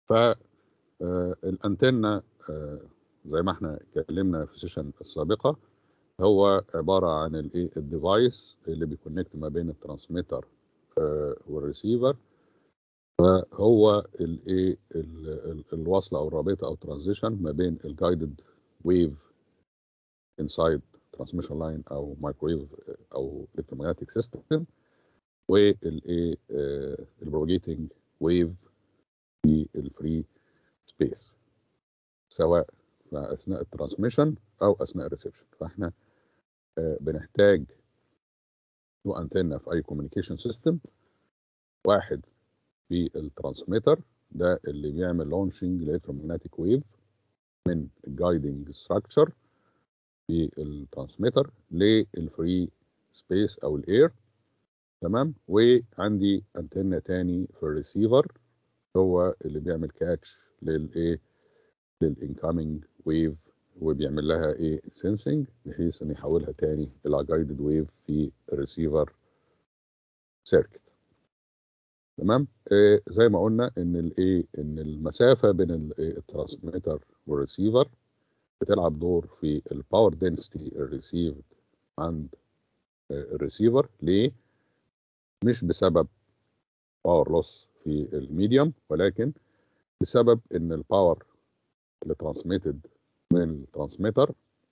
فالانتنة زي ما احنا اتكلمنا في السيشن السابقه هو عباره عن الايه الديفايس اللي بيكونكت ما بين الترانسميتر والريسيفر فهو الايه الوصل او الرابطه او ترانزيشن ما بين الجايدد ويف انسايد ترانسميشن لاين او مايكرويف او الكترومagnetic سيستم والايه البروجيتنج ويف في الفري سبيس سواء اثناء الترانسميشن او اثناء الريسبشن فاحنا بنحتاج تو انتنا في اي كوميونيكيشن سيستم واحد في الترانسميتر ده اللي بيعمل لونشنج الكترومagnetic ويف من الجايدنج ستراكشر في الترانسميتر للفري سبيس او الاير تمام وعندي انتنا تاني في الريسيفر هو اللي بيعمل كاتش للايه للانكامينج ويف وبيعمل لها ايه سنسنج بحيث ان يحولها تاني الى جايدد ويف في الريسيفر سيركت تمام آه زي ما قلنا ان الايه ان المسافه بين الترانسميتر والريسيفر بتلعب دور في الباور دنسيتي الريسيفد عند آه الريسيفر ليه مش بسبب باور لوس في الميديوم ولكن بسبب ان الباور اللي ترانسميتد من الترانسميتر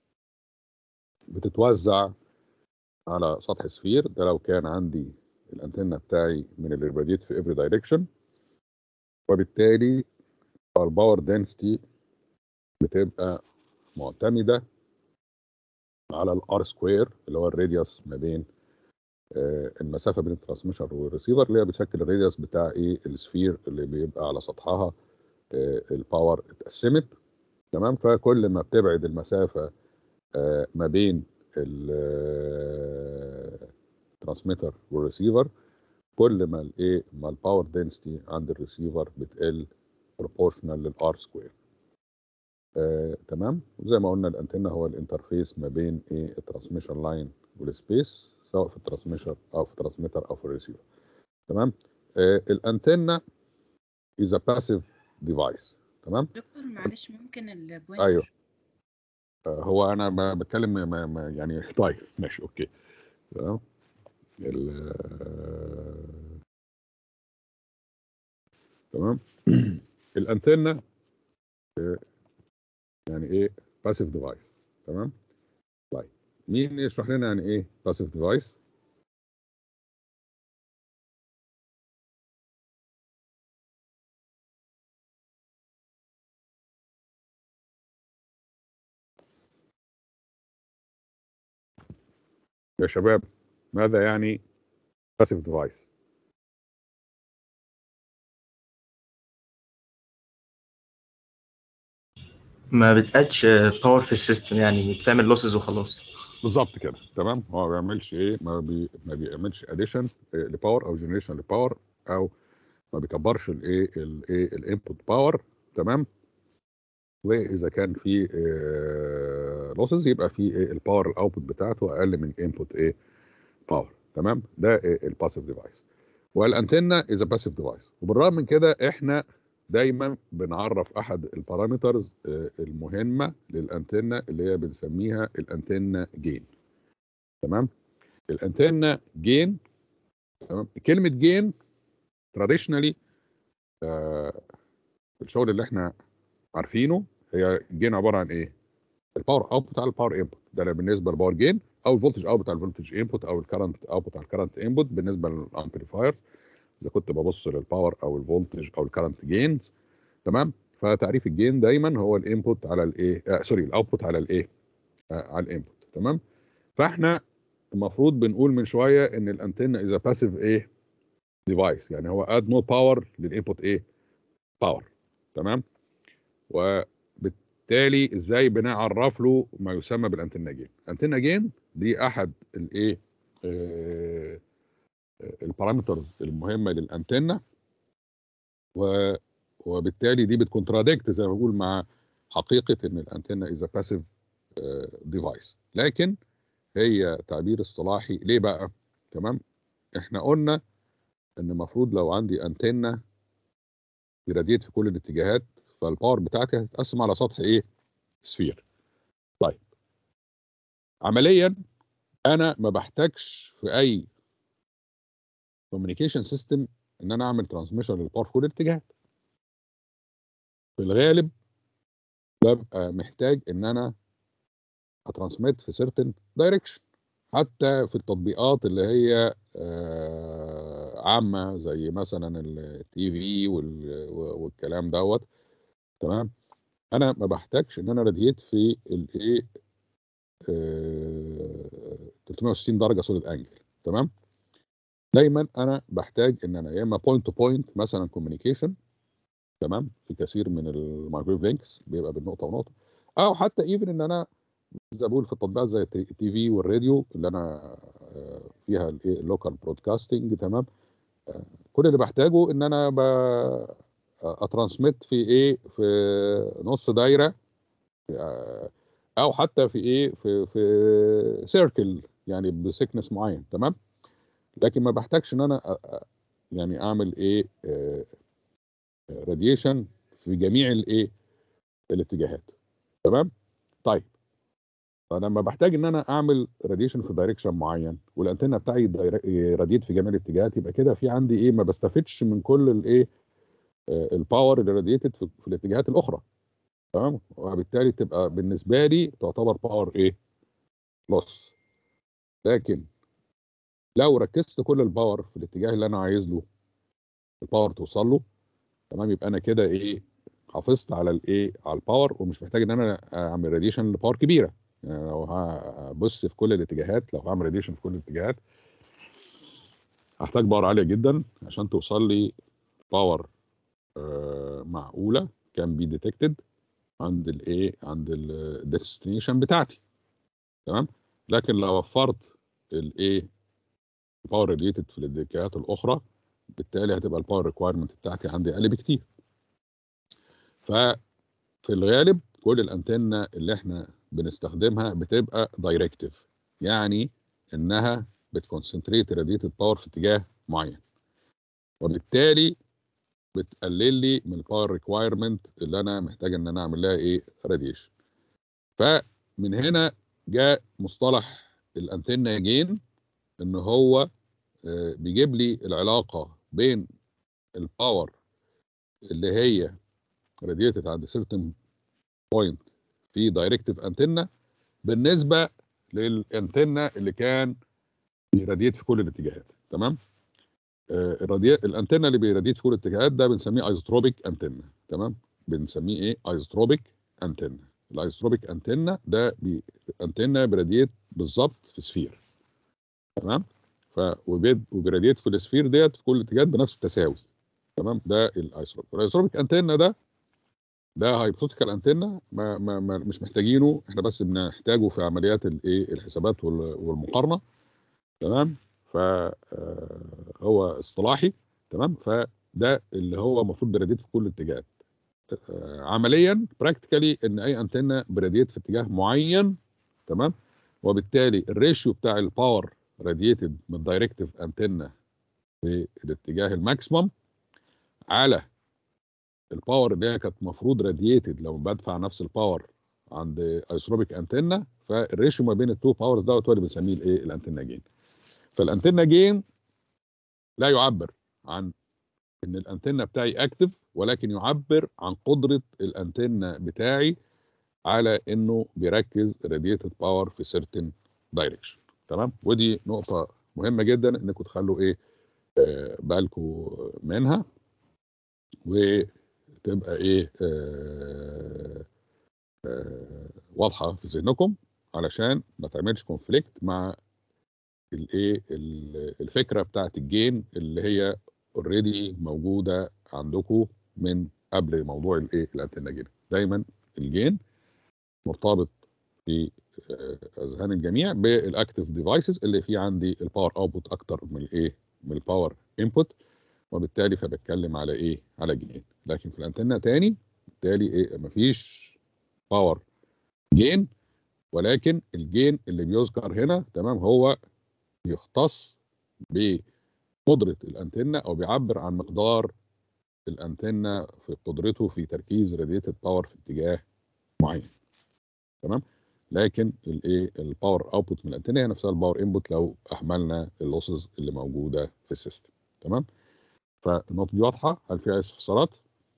بتتوزع على سطح سفير ده لو كان عندي الانتنة بتاعي من الراديت في every direction وبالتالي الباور density بتبقى معتمدة على الار سكوير اللي هو الراديوس ما بين آه المسافة بين الترانسميشن والريسيفر اللي هي بتشكل الراديوس بتاع ايه السفير اللي بيبقى على سطحها آه الباور اتقسمت تمام فكل ما بتبعد المسافة آه ما بين الترانسميتر والريسيفر كل ما الايه ما الباور دنسيتي عند الريسيفر بتقل بروبورشنال للار سكوير آه، تمام زي ما قلنا الانتنه هو الانترفيس ما بين ايه الترانسميشن لاين والسبيس سواء في الترانسميشن او في الترانسميتر او في الريسيفر تمام آه الانتنه is a passive device تمام دكتور معلش ممكن البوينتر ايوه آه هو انا ما بتكلم ما ما يعني طيب ماشي اوكي تمام ال تمام الانتنه يعني ايه باسيف ديفايس تمام طيب مين يشرح لنا يعني ايه باسيف ديفايس يا شباب ماذا يعني باسيف ديفايس ما بتأدش باور في السيستم يعني بتعمل لوسز وخلاص بالظبط كده تمام هو ما بيعملش ايه ما, بي... ما بيعملش اديشن لباور او جنريشن لباور او ما بيكبرش الايه الايه الانبوت باور تمام واذا كان في لوسز يبقى في ايه الباور الاوتبوت بتاعته اقل من انبوت ايه باور تمام ده إيه الباسيف ديفايس والانتنه از باسيف ديفايس وبالرغم من كده احنا دايما بنعرف احد البارامترز المهمه للانتنه اللي هي بنسميها الانتنه جين تمام الانتنه جين تمام كلمه جين تراديشنالي آه الشغل اللي احنا عارفينه هي جين عباره عن ايه الباور اوتبوت على الباور انبوت ده بالنسبه للباور جين او الفولتج اوتبوت على الفولتج انبوت او الكرنت اوتبوت على الكرنت انبوت بالنسبه للامبليفاير اذا كنت ببص للباور او الفولتج او الكرنت جينز تمام فتعريف الجين دايما هو الانبوت على الايه آه سوري الاوتبوت على الايه آه على الانبوت تمام فاحنا المفروض بنقول من شويه ان الانتنه اذا باسيف ايه ديفايس يعني هو اد نو باور للانبوت ايه باور تمام وبالتالي ازاي بنعرف له ما يسمى بالانتنه جين انتنه جين دي احد الايه آه البارامترز المهمه للانتنه و وبالتالي دي بتكونتراديكت زي ما بقول مع حقيقه ان الانتنه از باسيف ديفايس لكن هي تعبير اصطلاحي ليه بقى تمام احنا قلنا ان المفروض لو عندي انتنه بيراديت في كل الاتجاهات فالباور بتاعتي هتتقسم على سطح ايه سفير طيب عمليا انا ما بحتاجش في اي كوميونيكيشن سيستم ان انا اعمل ترانسميشن للباور في كل الاتجاهات في الغالب ببقى محتاج ان انا اترانسميت في سيرتن دايركشن حتى في التطبيقات اللي هي آه، عامه زي مثلا التي في والكلام دوت تمام انا ما بحتاجش ان انا راديت في الايه 360 درجه سوليد انجل تمام دايما انا بحتاج ان انا يا اما بوينت تو بوينت مثلا كوميونيكيشن تمام في كثير من المايكرويف لينكس بيبقى بالنقطه ونقطه او حتى ايفن ان انا زي ما بقول في التطبيقات زي التي في والراديو اللي انا آه، فيها الايه اللوكال برودكاستنج تمام آه، كل اللي بحتاجه ان انا ب اترانسميت في ايه في نص دايره آه، او حتى في ايه في في سيركل يعني بسكنس معين تمام لكن ما بحتاجش ان انا أ- أ- يعني اعمل ايه راديشن في جميع الايه الاتجاهات تمام طيب فانا لما بحتاج ان انا اعمل راديشن في دايركشن معين والانتنه بتاعي راديت في جميع الاتجاهات يبقى كده في عندي ايه ما بستفدش من كل الايه آه، الباور اللي راديتد في, في الاتجاهات الاخرى تمام وبالتالي تبقى بالنسبه لي تعتبر باور ايه لوس لكن لو ركزت كل الباور في الاتجاه اللي انا عايز له الباور توصل له تمام يبقى انا كده ايه حافظت على الايه على الباور ومش محتاج ان انا اعمل راديشن لباور كبيره يعني لو هبص في كل الاتجاهات لو هعمل راديشن في كل الاتجاهات هحتاج باور عاليه جدا عشان توصل لي باور آه، معقوله كان بي ديتكتد عند الايه عند الديستنيشن بتاعتي تمام لكن لو وفرت الايه باور راديتد في الاتجاهات الاخرى بالتالي هتبقى الباور ريكوايرمنت بتاعتي عندي اقل بكتير ففي الغالب كل الانتنه اللي احنا بنستخدمها بتبقى دايركتيف يعني انها بتكونسنتريت راديتد باور في اتجاه معين وبالتالي بتقلل لي من الباور ريكوايرمنت اللي انا محتاج ان انا اعمل لها ايه راديشن فمن هنا جاء مصطلح الانتنه جين ان هو آه، بيجيب لي العلاقه بين الباور اللي هي راديتد عند سيرتن بوينت في دايركتيف انتنه بالنسبه للانتنه اللي كان بيراديت في كل الاتجاهات تمام آه، الرادي... الانتنه اللي بيراديت في كل الاتجاهات ده بنسميه ايزوتروبيك انتنه تمام بنسميه ايه ايزوتروبيك انتنه الايزوتروبيك انتنه ده بي... انتنه براديت بالظبط في سفير تمام ف وبيد وبيراديت في السفير ديت في كل الاتجاهات بنفس التساوي تمام ده الايزوتروبيك الايزوتروبيك انتنه ده ده هايبوثيتيكال انتنه ما, ما, ما مش محتاجينه احنا بس بنحتاجه في عمليات الايه الحسابات وال- والمقارنه تمام فهو اصطلاحي تمام فده اللي هو المفروض براديت في كل الاتجاهات آه، عمليا براكتيكالي ان اي انتنه براديت في اتجاه معين تمام وبالتالي الريشيو بتاع الباور راديتد من الدايركتيف انتنه في الاتجاه الماكسيمم على الباور اللي هي كانت المفروض راديتد لو بدفع نفس الباور عند ايسروبيك انتنه فالريشيو ما بين التو باورز دوت هو اللي بنسميه الايه الانتنه جين فالانتنه جين لا يعبر عن ان الانتنه بتاعي اكتف ولكن يعبر عن قدره الانتنه بتاعي على انه بيركز راديتد باور في سيرتن دايركشن تمام ودي نقطه مهمه جدا انكم تخلوا ايه آه، بالكم منها وتبقى ايه آه، آه، واضحه في ذهنكم علشان ما تعملش كونفليكت مع الايه ال- الفكره بتاعت الجين اللي هي اوريدي موجوده عندكم من قبل موضوع الايه الانتنه جين دايما الجين مرتبط في آه، اذهان الجميع بالاكتف ديفايسز اللي فيه عندي الباور اوتبوت اكتر من الايه من الباور انبوت وبالتالي فبتكلم على ايه على جين لكن في الانتنه تاني بالتالي ايه مفيش باور جين ولكن الجين اللي بيذكر هنا تمام هو بيختص بقدره الانتنه او بيعبر عن مقدار الانتنه في قدرته في تركيز راديتد باور في اتجاه معين تمام لكن الايه الباور اوتبوت من الانتنه هي نفسها الباور انبوت لو اهملنا اللوسز اللي موجوده في السيستم تمام فالنقطه دي واضحه هل فيها استفسارات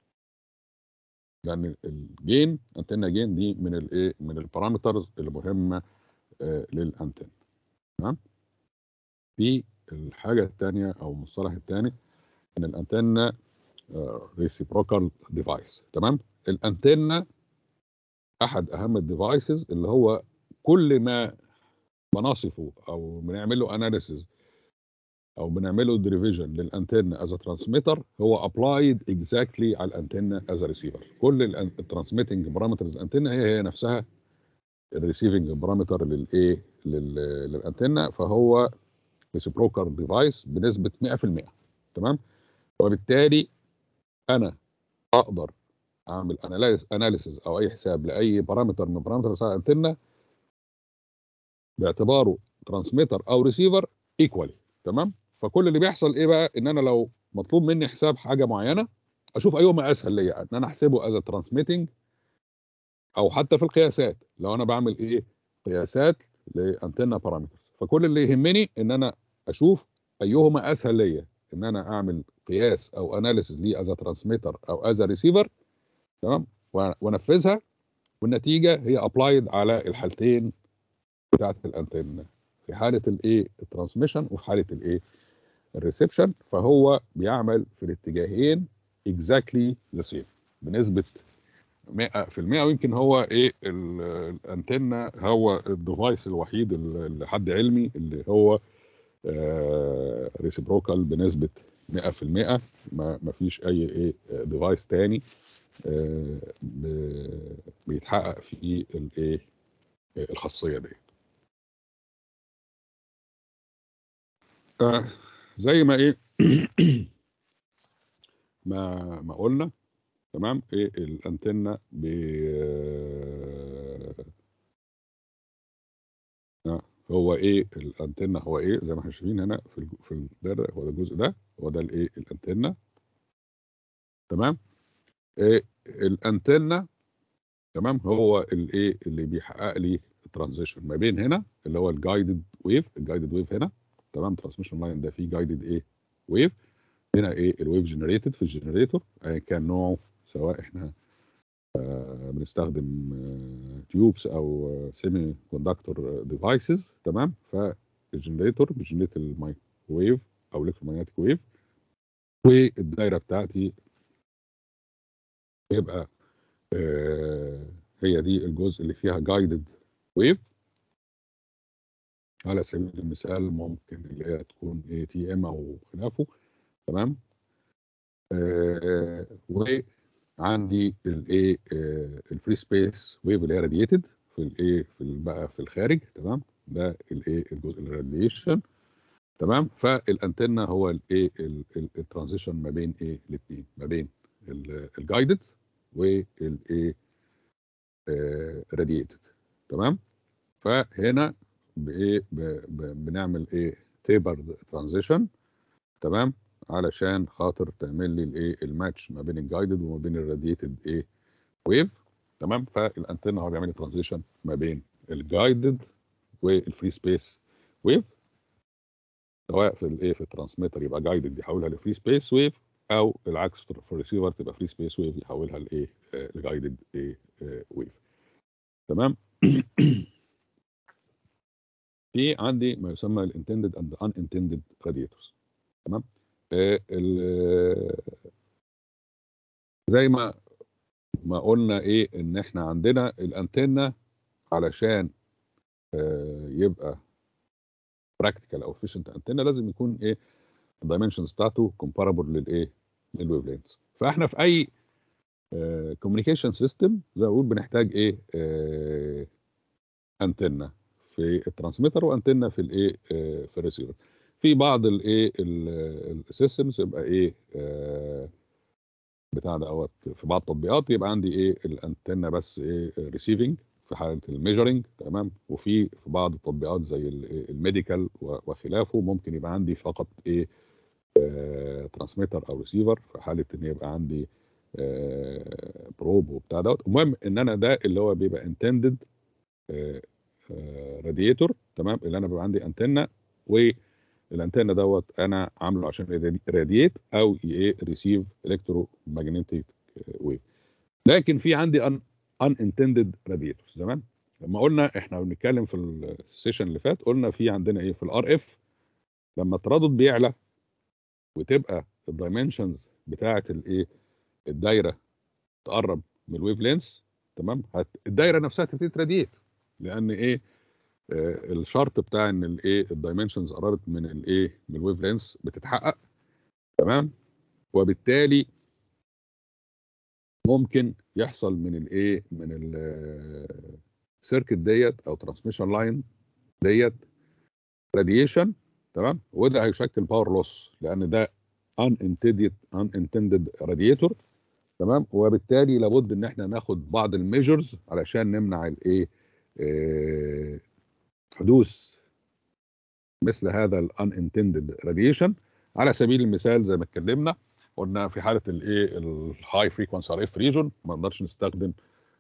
لان الجين انتنه جين دي من الايه من البارامترز اللي مهمه آه للانتنه تمام في الحاجه الثانيه او المصطلح الثاني ان الانتنه ريسيبروكال ديفايس تمام الانتنه احد اهم الديفايسز اللي هو كل ما بنصفه او بنعمل له اناليسيز او بنعمل له ديريفيجن للانتنه از ترانسميتر هو ابلايد اكزاكتلي على الانتنه از ريسيفر كل الترانسميتنج بارامترز الانتنه هي هي نفسها الريسيفنج بارامتر للايه للانتنه فهو ريسيبروكال ديفايس بنسبه 100% تمام وبالتالي انا اقدر اعمل اناليسيز او اي حساب لاي بارامتر من بارامتر الانتنه باعتباره ترانسميتر او ريسيفر ايكوالي تمام فكل اللي بيحصل ايه بقى ان انا لو مطلوب مني حساب حاجه معينه اشوف ايهما اسهل ليا ان انا احسبه از ترانسميتنج او حتى في القياسات لو انا بعمل ايه قياسات لانتنه بارامترز فكل اللي يهمني ان انا اشوف ايهما اسهل ليا ان انا اعمل قياس او اناليسيز ليه از ترانسميتر او از ريسيفر تمام وانفذها والنتيجه هي ابلايد على الحالتين بتاعت الانتنه في حاله الايه الترانسميشن وفي حاله الايه الريسبشن فهو بيعمل في الاتجاهين اكزاكتلي ذا سيم بنسبه 100% ويمكن هو ايه الانتنه هو الديفايس الوحيد اللي حد علمي اللي هو ريسيبروكال بنسبه 100% ما ما فيش اي ايه ديفايس تاني بيتحقق فيه الايه الخاصيه دي زي ما ايه ما ما قلنا تمام ايه الانتنه ب هو ايه الانتنه هو ايه زي ما احنا شايفين هنا في في الدايره هو ده الجزء ده هو ده الايه الانتنه تمام إيه الانتنه تمام هو الايه اللي بيحقق لي الترانزيشن ما بين هنا اللي هو الجايدد ويف الجايدد ويف هنا تمام ترانسميشن لاين ده فيه جايدد ايه ويف هنا ايه الويف جنريتد في الجنريتور ايا كان نوعه سواء احنا آه بنستخدم آه تيوبس او سيمي كوندكتور ديفايسز تمام فالجنريتور بيجنريت المايكرويف او الكترومagnetic ويف والدايره بتاعتي يبقى آه هي دي الجزء اللي فيها جايدد ويف على سبيل المثال ممكن اللي هي تكون اي تي ام او خلافه تمام آه وعندي الايه آه الفري سبيس ويف اللي هي راديتد في الايه في بقى في الخارج تمام ده الايه الجزء الراديشن تمام فالانتنه هو الايه الترانزيشن ما بين ايه الاثنين ما بين الجايدد والايه راديتد تمام فهنا بايه بنعمل ايه تيبر ترانزيشن تمام علشان خاطر تعمل لي الايه الماتش ما بين الجايدد وما بين الراديتد ايه ويف تمام فالانتنه هو بيعمل لي ترانزيشن ما بين الجايدد والفري سبيس ويف سواء في الايه في الترانسميتر يبقى جايدد يحولها لفري سبيس ويف او العكس في الريسيفر تبقى فري سبيس ويف يحولها لايه لجايدد ايه ويف تمام في عندي ما يسمى الانتندد اند ان انتندد راديتورز تمام آه زي ما ما قلنا ايه ان احنا عندنا الانتنه علشان آه يبقى براكتيكال او efficient انتنه لازم يكون ايه الدايمنشنز بتاعته كومبارابل للايه للويف لينز فاحنا في اي كوميونيكيشن سيستم زي ما بقول بنحتاج ايه آه انتنه في الترانسميتر وانتنه في الايه آه في الريسيفر في بعض الايه السيستمز يبقى ايه آه بتاع دوت في بعض التطبيقات يبقى عندي ايه الانتنه بس ايه ريسيفنج في حاله الميجرنج تمام وفي في بعض التطبيقات زي الميديكال وخلافه ممكن يبقى عندي فقط ايه ترانسميتر او ريسيفر في حاله ان يبقى عندي بروب وبتاع دوت المهم ان انا ده اللي هو بيبقى انتندد راديتور تمام اللي انا بيبقى عندي انتنه والانتنه دوت انا عامله عشان راديت او ايه ريسيف الكترو ماجنتيك ويف لكن في عندي ان انتندد راديتور تمام لما قلنا احنا بنتكلم في السيشن اللي فات قلنا في عندنا ايه في الار اف لما التردد بيعلى وتبقى الدايمنشنز بتاعه الايه الدايره تقرب من الويف لينس تمام هت... الدايره نفسها تبتدي تراديت لان ايه آه الشرط بتاع ان الايه الدايمنشنز قربت من الايه من الويف لينس بتتحقق تمام وبالتالي ممكن يحصل من الايه من السيركت ديت او ترانسميشن لاين ديت راديشن تمام وده هيشكل باور لوس لان ده ان انتندد ان انتندد راديتور تمام وبالتالي لابد ان احنا ناخد بعض الميجرز علشان نمنع الايه آه حدوث مثل هذا الان انتندد راديشن على سبيل المثال زي ما اتكلمنا قلنا في حاله الايه الهاي فريكونسي ار اف ريجون ما نقدرش نستخدم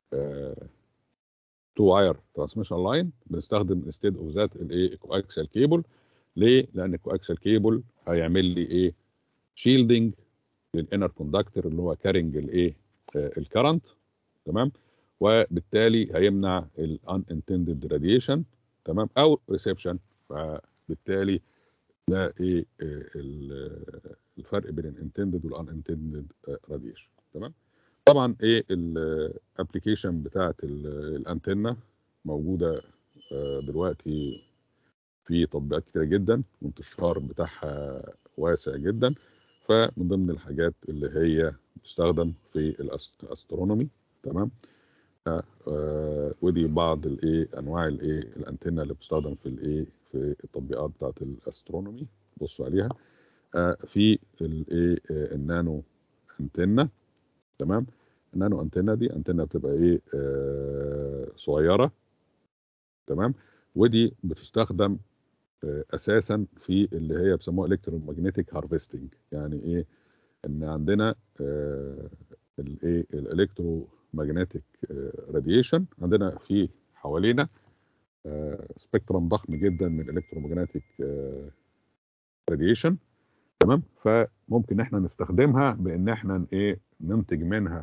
تو واير ترانسميشن لاين بنستخدم انستيد اوف ذات الايه كواكسال كيبل ليه؟ لان الكواكسال كيبل هيعمل لي ايه؟ شيلدنج للانر كوندكتور اللي هو كارنج الايه؟ الكرنت تمام؟ وبالتالي هيمنع الان انتندد راديشن تمام؟ او ريسبشن فبالتالي ده ايه الفرق بين الانتندد والان انتندد راديشن تمام؟ طبعا ايه الابلكيشن بتاعت الانتنه موجوده دلوقتي في تطبيقات كتيره جدا والانتشار بتاعها واسع جدا فمن ضمن الحاجات اللي هي تستخدم في الاسترونومي تمام آه ودي بعض الايه انواع الايه الانتنه اللي بتستخدم في الايه في التطبيقات بتاعت الاسترونومي بصوا عليها آه في الايه آه النانو انتنه تمام النانو انتنه دي انتنه بتبقى ايه آه صغيره تمام ودي بتستخدم آه اساسا في اللي هي بيسموها الكترومagnetic هارفستنج يعني ايه ان عندنا آه الايه الالكترومagnetic راديشن عندنا في حوالينا آه سبيكترم ضخم جدا من الالكترومagnetic راديشن تمام فممكن احنا نستخدمها بان احنا ايه ننتج منها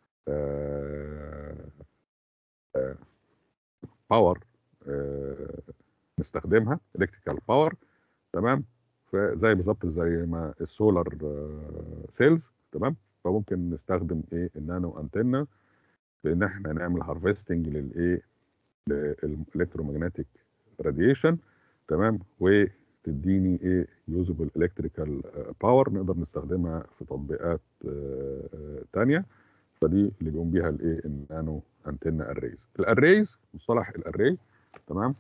باور نستخدمها الكتريكال باور تمام فزي بالظبط زي ما السولار سيلز تمام فممكن نستخدم ايه النانو انتنا بان احنا نعمل هارفستنج للايه للالكترومagnetic راديشن تمام وتديني ايه يوزبل الكتريكال باور نقدر نستخدمها في تطبيقات تانية فدي اللي بيقوم بيها الايه النانو انتنا اريز الاريز مصطلح الاري تمام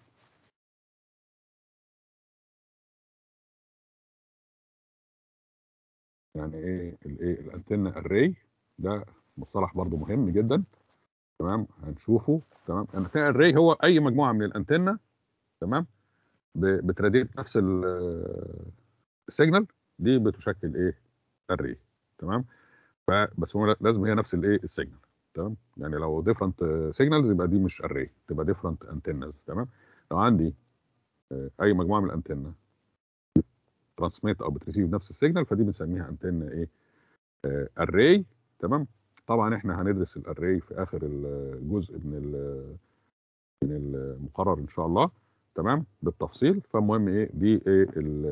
يعني ايه الايه الانتنا اري ده مصطلح برضو مهم جدا تمام هنشوفه تمام الانتنا اري هو اي مجموعه من الانتنا تمام بتراديت نفس السيجنال دي بتشكل ايه اري تمام فبس هو لازم هي نفس الايه السيجنال تمام يعني لو ديفرنت سيجنالز يبقى دي مش اري تبقى ديفرنت انتنز تمام لو عندي اي مجموعه من الانتنه ترانسميت او بتريسيف نفس السيجنال فدي بنسميها انتنه ايه اري تمام طبعا احنا هندرس الاري في اخر الجزء من من المقرر ان شاء الله تمام بالتفصيل فالمهم ايه دي ايه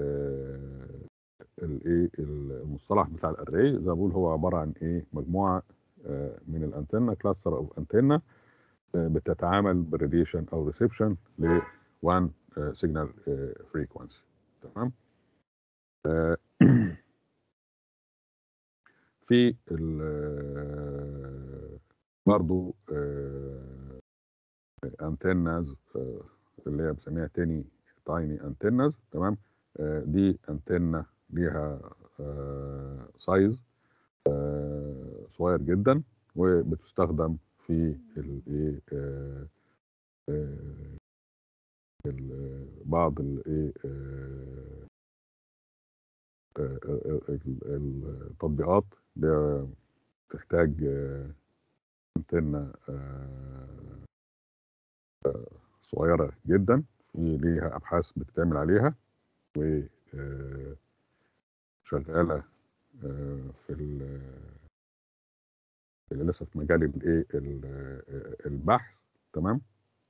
الايه المصطلح بتاع الاري زي ما بقول هو عباره عن ايه مجموعه من الانتنه كلاستر او انتنه بتتعامل بالراديشن او ريسبشن ل 1 سيجنال فريكوانسي تمام في برضو انتنز اللي هي بنسميها تاني تايني انتنز تمام دي انتنه ليها سايز صغير جدا وبتستخدم في الايه بعض الايه آه، ال- التطبيقات ب- بتحتاج آه، انتنة آه، آه، صغيرة جدا في ليها أبحاث بتتعمل عليها و آه، شغالة آه، في ال- اللي لسه في مجال الايه ال- آه، البحث تمام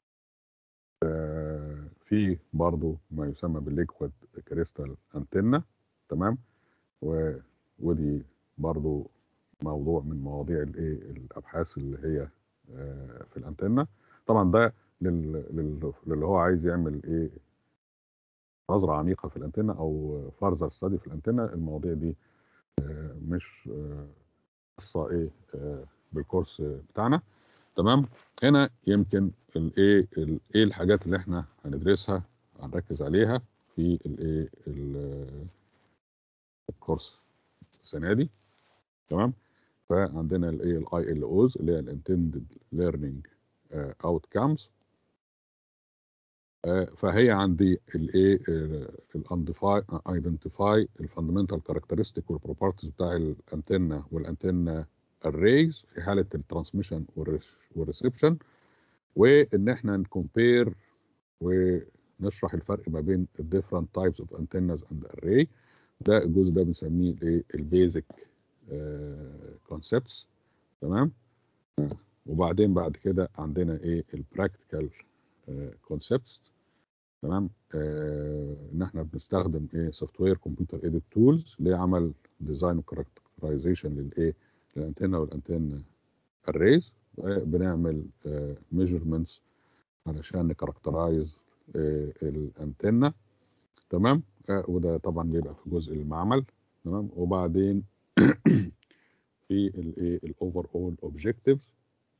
آه، في برضو ما يسمى بالليكويد كريستال انتنة تمام و- ودي برضو موضوع من مواضيع الايه الابحاث اللي هي آه، في الانتنة طبعا ده لل- لل- للي هو عايز يعمل ايه نظرة عميقة في الانتنة او فارزر ستادي في الانتنة المواضيع دي آه، مش آه، خاصة ايه آه، بالكورس بتاعنا تمام هنا يمكن الايه ال- ايه الحاجات اللي احنا هندرسها هنركز عليها في الايه ال- الكورس السنه دي تمام فعندنا الايه الاي ال اوز اللي هي الانتندد ليرنينج اوتكمز فهي عندي الايه الانديفاي ايدنتيفاي الفاندمنتال كاركترستيك والبروبرتيز بتاع الانتنه والانتنه الريز في حاله الترانسميشن والريسبشن وان احنا نكومبير ونشرح الفرق ما بين الديفرنت تايبس اوف انتنز اند اري ده الجزء ده بنسميه الايه البيزك كونسبتس تمام وبعدين بعد كده عندنا ايه البراكتيكال كونسبتس تمام آه ان احنا بنستخدم ايه سوفت وير كمبيوتر ايديت تولز لعمل ديزاين وكاركترايزيشن للايه للانتنه والانتنه الريز بنعمل ميجرمنتس علشان نكاركترايز الانتنه تمام آه وده طبعا بيبقى في جزء المعمل تمام وبعدين في الايه الاوفر اول اوبجكتيفز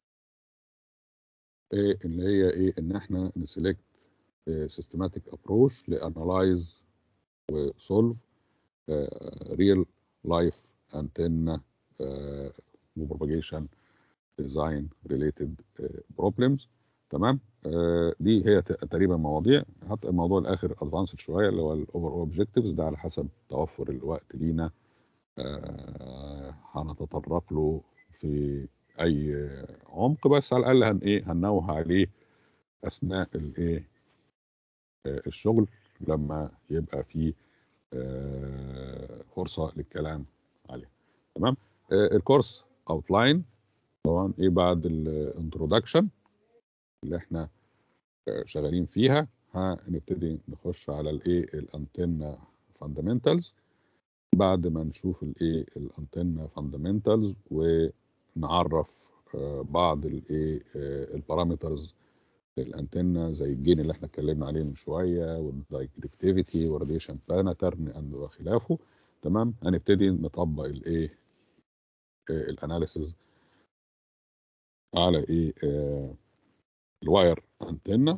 اللي هي ايه ان احنا نسلكت سيستماتيك ابروش لانالايز وسولف ريل لايف انتنا وبروباجيشن ديزاين ريليتد بروبلمز تمام آه دي هي تقريبا مواضيع حتى الموضوع الاخر ادفانسد شويه اللي هو الاوفر اوبجكتيفز ده على حسب توفر الوقت لينا آه هنتطرق له في اي عمق بس على الاقل هن ايه هننوه عليه اثناء الايه آه الشغل لما يبقى في آه فرصه للكلام عليه تمام آه الكورس اوتلاين طبعا ايه بعد الانترودكشن اللي احنا شغالين فيها هنبتدي نخش على الايه الانتنه فاندامنتالز بعد ما نشوف الايه الانتنه فاندامنتالز ونعرف بعض الايه البارامترز للانتنه زي الجين اللي احنا اتكلمنا عليه من شويه والدايركتيفيتي والراديشن باترن وخلافه تمام هنبتدي نطبق الايه الاناليسز على ايه آه الواير انتنا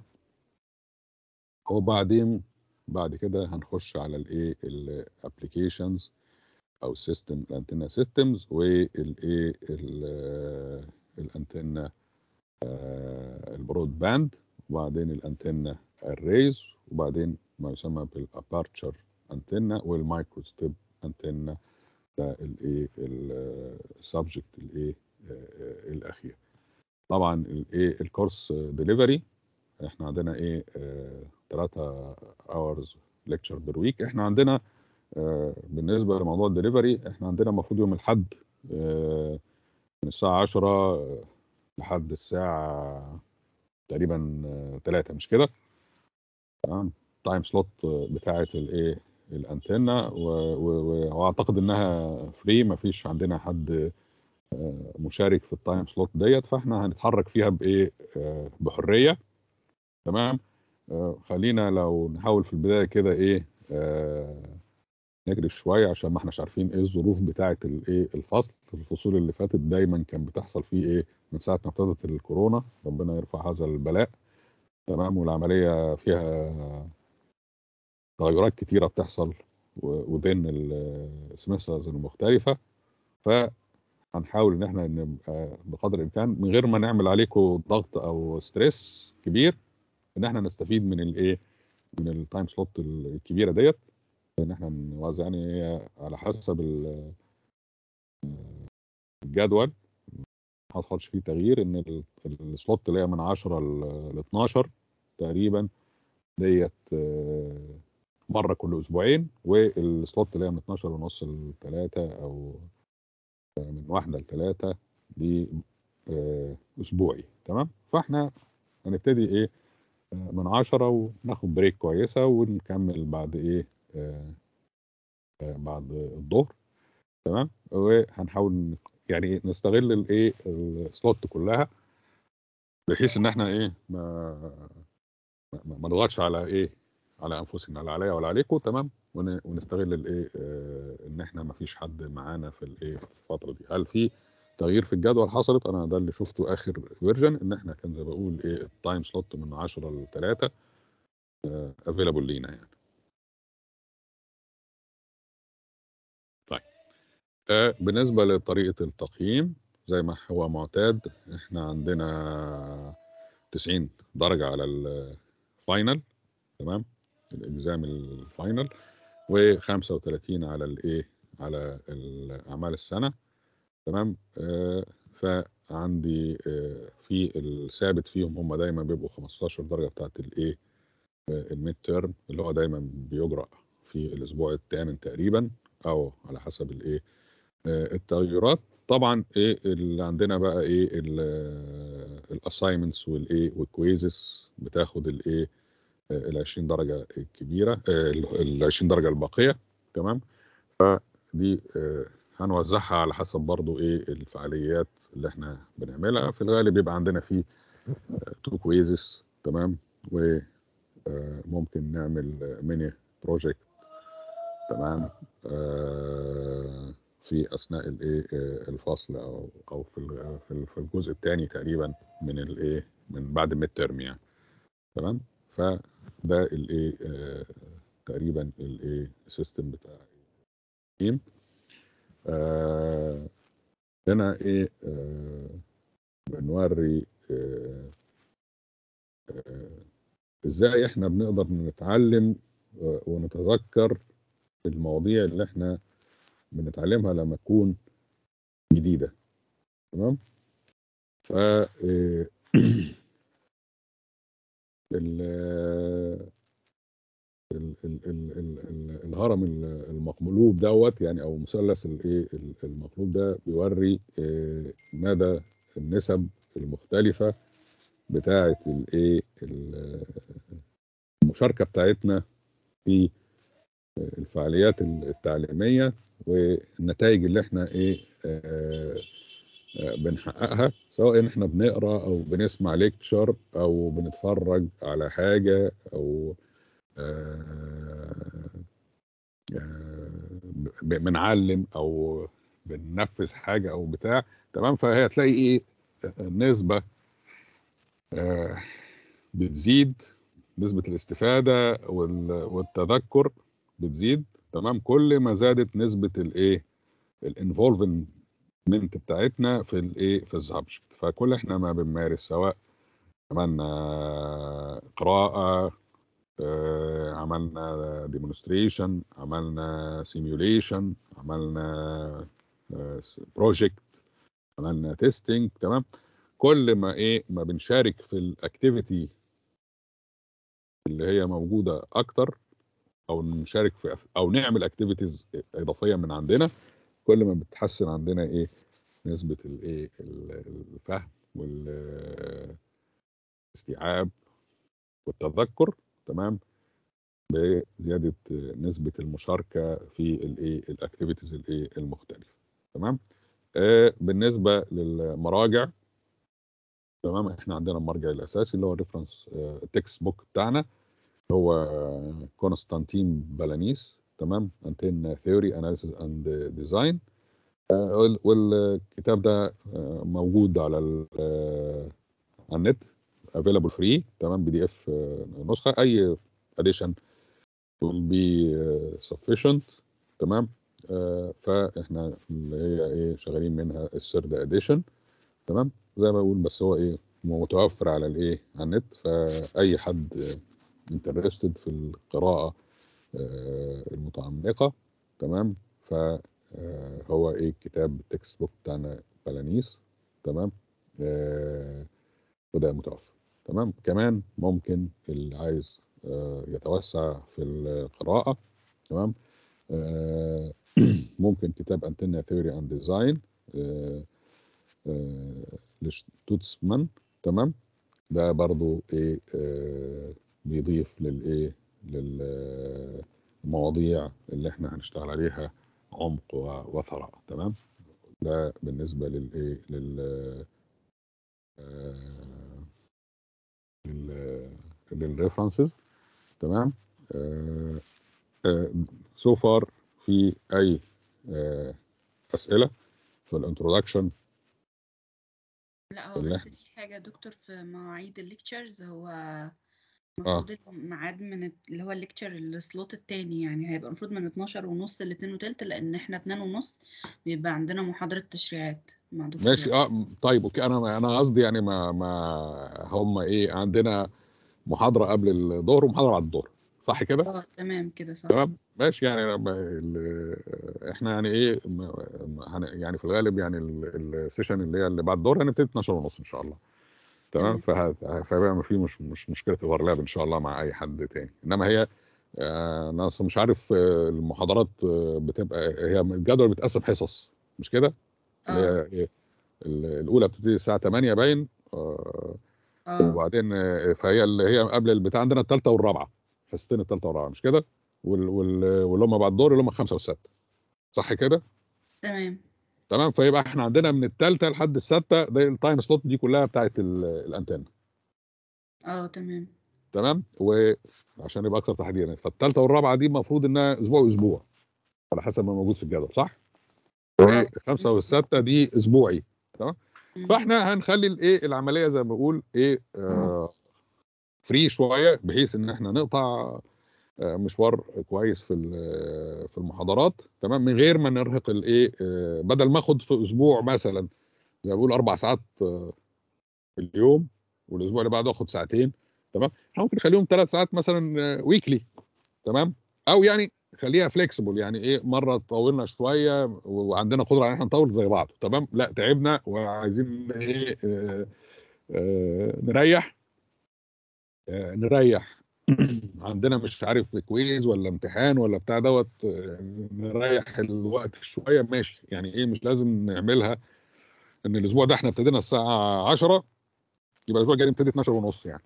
وبعدين بعد كده هنخش على الايه الابلكيشنز او سيستم الانتنا سيستمز والايه الانتنا البرود باند وبعدين الانتنا الريز وبعدين ما يسمى بالابارتشر انتنا والمايكرو ستيب انتنا ده الايه السبجكت الايه الاخير طبعا الايه الكورس ديليفري احنا عندنا ايه 3 اورز ليكتشر بير ويك احنا عندنا اه بالنسبه لموضوع الدليفري احنا عندنا المفروض يوم الاحد اه من الساعه 10 لحد الساعه تقريبا 3 مش كده تمام تايم سلوت بتاعه الايه الانتنه واعتقد انها فري ما فيش عندنا حد مشارك في التايم سلوت ديت فاحنا هنتحرك فيها بايه بحريه تمام خلينا لو نحاول في البدايه كده ايه نجري شويه عشان ما احناش عارفين ايه الظروف بتاعه الايه الفصل في الفصول اللي فاتت دايما كان بتحصل فيه ايه من ساعه ما ابتدت الكورونا ربنا يرفع هذا البلاء تمام والعمليه فيها تغيرات كتيره بتحصل وذين السمسترز المختلفه ف هنحاول ان احنا نبقى بقدر الامكان من غير ما نعمل عليكم ضغط او ستريس كبير ان احنا نستفيد من الايه من التايم سلوت الكبيره ديت ان احنا نوزع يعني هي على حسب ال- الجدول ما حصلش فيه تغيير ان ال- السلوت اللي هي من 10 ل 12 تقريبا ديت آه، مره كل اسبوعين والسلوت اللي هي من 12 ونص ل 3 او من واحده لثلاثه دي آه، اسبوعي تمام فاحنا هنبتدي ايه آه، من 10 وناخد بريك كويسه ونكمل بعد ايه آه، آه، بعد الظهر تمام وهنحاول ن- يعني إيه نستغل الايه السلوت كلها بحيث ان احنا ايه ما ما ما نضغطش على ايه على انفسنا لا عليا ولا عليكم تمام ون- ونستغل الايه آه، ان احنا ما فيش حد معانا في الايه في الفتره دي هل في تغيير في الجدول حصلت انا ده اللي شفته اخر فيرجن ان احنا كان زي ما بقول ايه التايم سلوت من 10 ل 3 افيلابل لينا يعني طيب آه، بالنسبه لطريقه التقييم زي ما هو معتاد احنا عندنا 90 درجه على الفاينل تمام الاكزام الفاينل و35 على الايه على ال- اعمال السنه تمام آه فعندي آه في الثابت فيهم هم دايما بيبقوا 15 درجه بتاعت الايه الميد تيرم اللي هو دايما بيجرأ في الاسبوع الثامن تقريبا او على حسب الايه آه التغيرات طبعا ايه اللي عندنا بقى ايه الاساينمنتس والايه والكويزز بتاخد الايه ال 20 درجه الكبيره ال 20 درجه الباقيه تمام فدي آه، هنوزعها على حسب برضو ايه الفعاليات اللي احنا بنعملها في الغالب بيبقى عندنا في تو كويزز تمام وممكن نعمل ميني بروجكت تمام آه، في اثناء الايه آه، الفصل او او في ال- في ال- في الجزء الثاني تقريبا من الايه من بعد الميد ترم يعني تمام فده الايه آه، تقريبا الايه السيستم بتاع التيم آه هنا ايه آه بنوري آه آه ازاي احنا بنقدر نتعلم آه ونتذكر المواضيع اللي احنا بنتعلمها لما تكون جديدة تمام ف آه، ال- ال- ال- ال- ال- ال- الهرم ال- المقلوب دوت يعني او مثلث الايه ال- المقلوب ده بيوري آه، مدى النسب المختلفه بتاعه الايه ال- المشاركه بتاعتنا في الفعاليات التعليميه والنتائج اللي احنا ايه آه، آه، بنحققها سواء ان احنا بنقرا او بنسمع ليكتشر او بنتفرج على حاجه او آه، آه، ب- بنعلم او بننفذ حاجه او بتاع تمام فهي هتلاقي ايه النسبه آه، بتزيد نسبه الاستفاده وال- والتذكر بتزيد تمام كل ما زادت نسبه الايه الانفولفمنت بتاعتنا في الايه في السبجكت فكل احنا ما بنمارس سواء عملنا قراءه آه، عملنا ديمونستريشن عملنا سيميوليشن عملنا بروجكت عملنا تيستنج تمام كل ما ايه ما بنشارك في الاكتيفيتي اللي هي موجوده اكتر او نشارك في او نعمل اكتيفيتيز اضافيه من عندنا كل ما بتحسن عندنا ايه نسبه الايه الفهم والاستيعاب والتذكر تمام بزياده نسبه المشاركه في الايه الاكتيفيتيز الايه المختلفه تمام آه بالنسبه للمراجع تمام احنا عندنا المرجع الاساسي اللي هو الريفرنس تكست بوك بتاعنا هو كونستانتين بالانيس تمام انتين ثيوري اناليسيس اند ديزاين والكتاب ده آه، موجود على ال- آه، على النت افيلابل فري تمام بي دي اف نسخه اي اديشن will be uh, sufficient تمام آه فاحنا اللي هي ايه شغالين منها السرد اديشن تمام زي ما بقول بس هو ايه متوفر على الايه على النت فاي حد انترستد في القراءه آه، المتعمقه تمام فهو ايه الكتاب التكست بوك بتاعنا بلانيس تمام آه، وده متوفر تمام كمان ممكن اللي عايز آه، يتوسع في القراءه تمام آه، ممكن كتاب انتنا ثيوري اند ديزاين لشتوتسمان تمام ده برضو ايه آه، بيضيف للايه للمواضيع اللي احنا هنشتغل عليها عمق و- وثراء تمام ده بالنسبه للايه لل آه، لل للريفرنسز تمام سو فار في اي آه، اسئله في الانترودكشن لا هو بالله. بس في حاجة يا دكتور في مواعيد الليكتشرز هو المفروض الميعاد من الت- اللي هو الليكتشر السلوت التاني يعني هيبقى المفروض من 12 ونص ل 2 وتلت لأن احنا 2 ونص بيبقى عندنا محاضرة تشريعات مع دكتور ماشي اه طيب اوكي انا انا قصدي يعني ما ما هم ايه عندنا محاضره قبل الظهر ومحاضره بعد الظهر صح كده؟ اه تمام كده صح تمام ماشي يعني لما ال- احنا يعني ايه ما- ما- هن- يعني في الغالب يعني ال- السيشن اللي هي اللي بعد الظهر هنبتدي 12 ونص ان شاء الله تمام فه- فيبقى ما في مش مش مشكله اوفرلاب ان شاء الله مع اي حد تاني انما هي آه، انا اصلا مش عارف آه، المحاضرات آه، بتبقى هي الجدول بيتقسم حصص مش كده؟ اللي اه هي إيه؟ ال- الاولى بتبتدي الساعه 8 باين آه، اه وبعدين آه، فهي اللي هي قبل البتاع عندنا الثالثه والرابعه حصتين الثالثه والرابعه مش كده؟ وال- وال- واللي هم بعد الظهر اللي هم الخمسه والسته صح كده؟ تمام تمام فيبقى احنا عندنا من الثالثه لحد السته ده التايم سلوت دي كلها بتاعت ال- الانتنه اه تمام تمام وعشان يبقى اكثر تحديدا فالثالثه والرابعه دي المفروض انها اسبوع واسبوع على حسب ما موجود في الجدول صح؟ والخمسه والسته دي اسبوعي مم. فاحنا هنخلي الايه العمليه زي ما بقول ايه آه فري شويه بحيث ان احنا نقطع آه مشوار كويس في ال- في المحاضرات تمام من غير ما نرهق الايه آه بدل ما اخد في اسبوع مثلا زي ما بقول اربع ساعات آه في اليوم والاسبوع اللي بعده اخد ساعتين تمام احنا ممكن نخليهم ثلاث ساعات مثلا ويكلي تمام او يعني خليها فليكسبل يعني ايه مره طولنا شويه وعندنا قدره على ان احنا نطول زي بعض تمام لا تعبنا وعايزين ايه آه آه نريح آه نريح عندنا مش عارف كويز ولا امتحان ولا بتاع دوت آه، نريح الوقت شويه ماشي يعني ايه مش لازم نعملها ان الاسبوع ده احنا ابتدينا الساعه 10 يبقى الاسبوع الجاي نبتدي 12 ونص يعني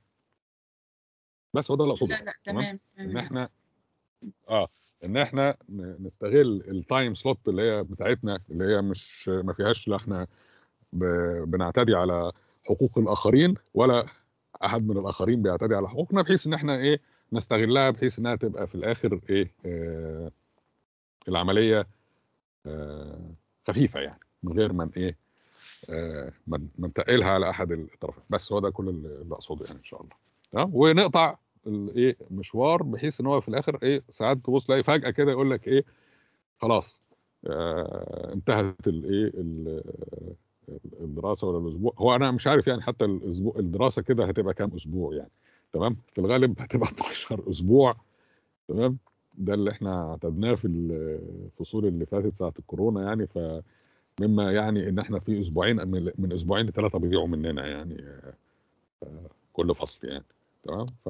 بس هو ده اللي اقصده لا لا تمام ان تمام احنا اه ان احنا ن- نستغل التايم سلوت اللي هي بتاعتنا اللي هي مش ما فيهاش لا احنا ب- بنعتدي على حقوق الاخرين ولا احد من الاخرين بيعتدي على حقوقنا بحيث ان احنا ايه نستغلها بحيث انها تبقى في الاخر ايه آه العمليه آه خفيفه يعني من غير ما ن- ايه آه ما ن- ما نتقلها على احد الطرفين بس هو ده كل اللي اللي اقصده يعني ان شاء الله تمام ونقطع الايه مشوار بحيث ان هو في الاخر ايه ساعات تبص تلاقي فجاه كده يقول لك ايه خلاص آه انتهت الايه ال- الدراسه ولا الاسبوع هو انا مش عارف يعني حتى الاسبوع الدراسه كده هتبقى كام اسبوع يعني تمام في الغالب هتبقى 12 اسبوع تمام ده اللي احنا اعتدناه في الفصول اللي فاتت ساعه الكورونا يعني فمما يعني ان احنا في اسبوعين من من اسبوعين لثلاثه بيضيعوا مننا يعني آه، كل فصل يعني تمام ف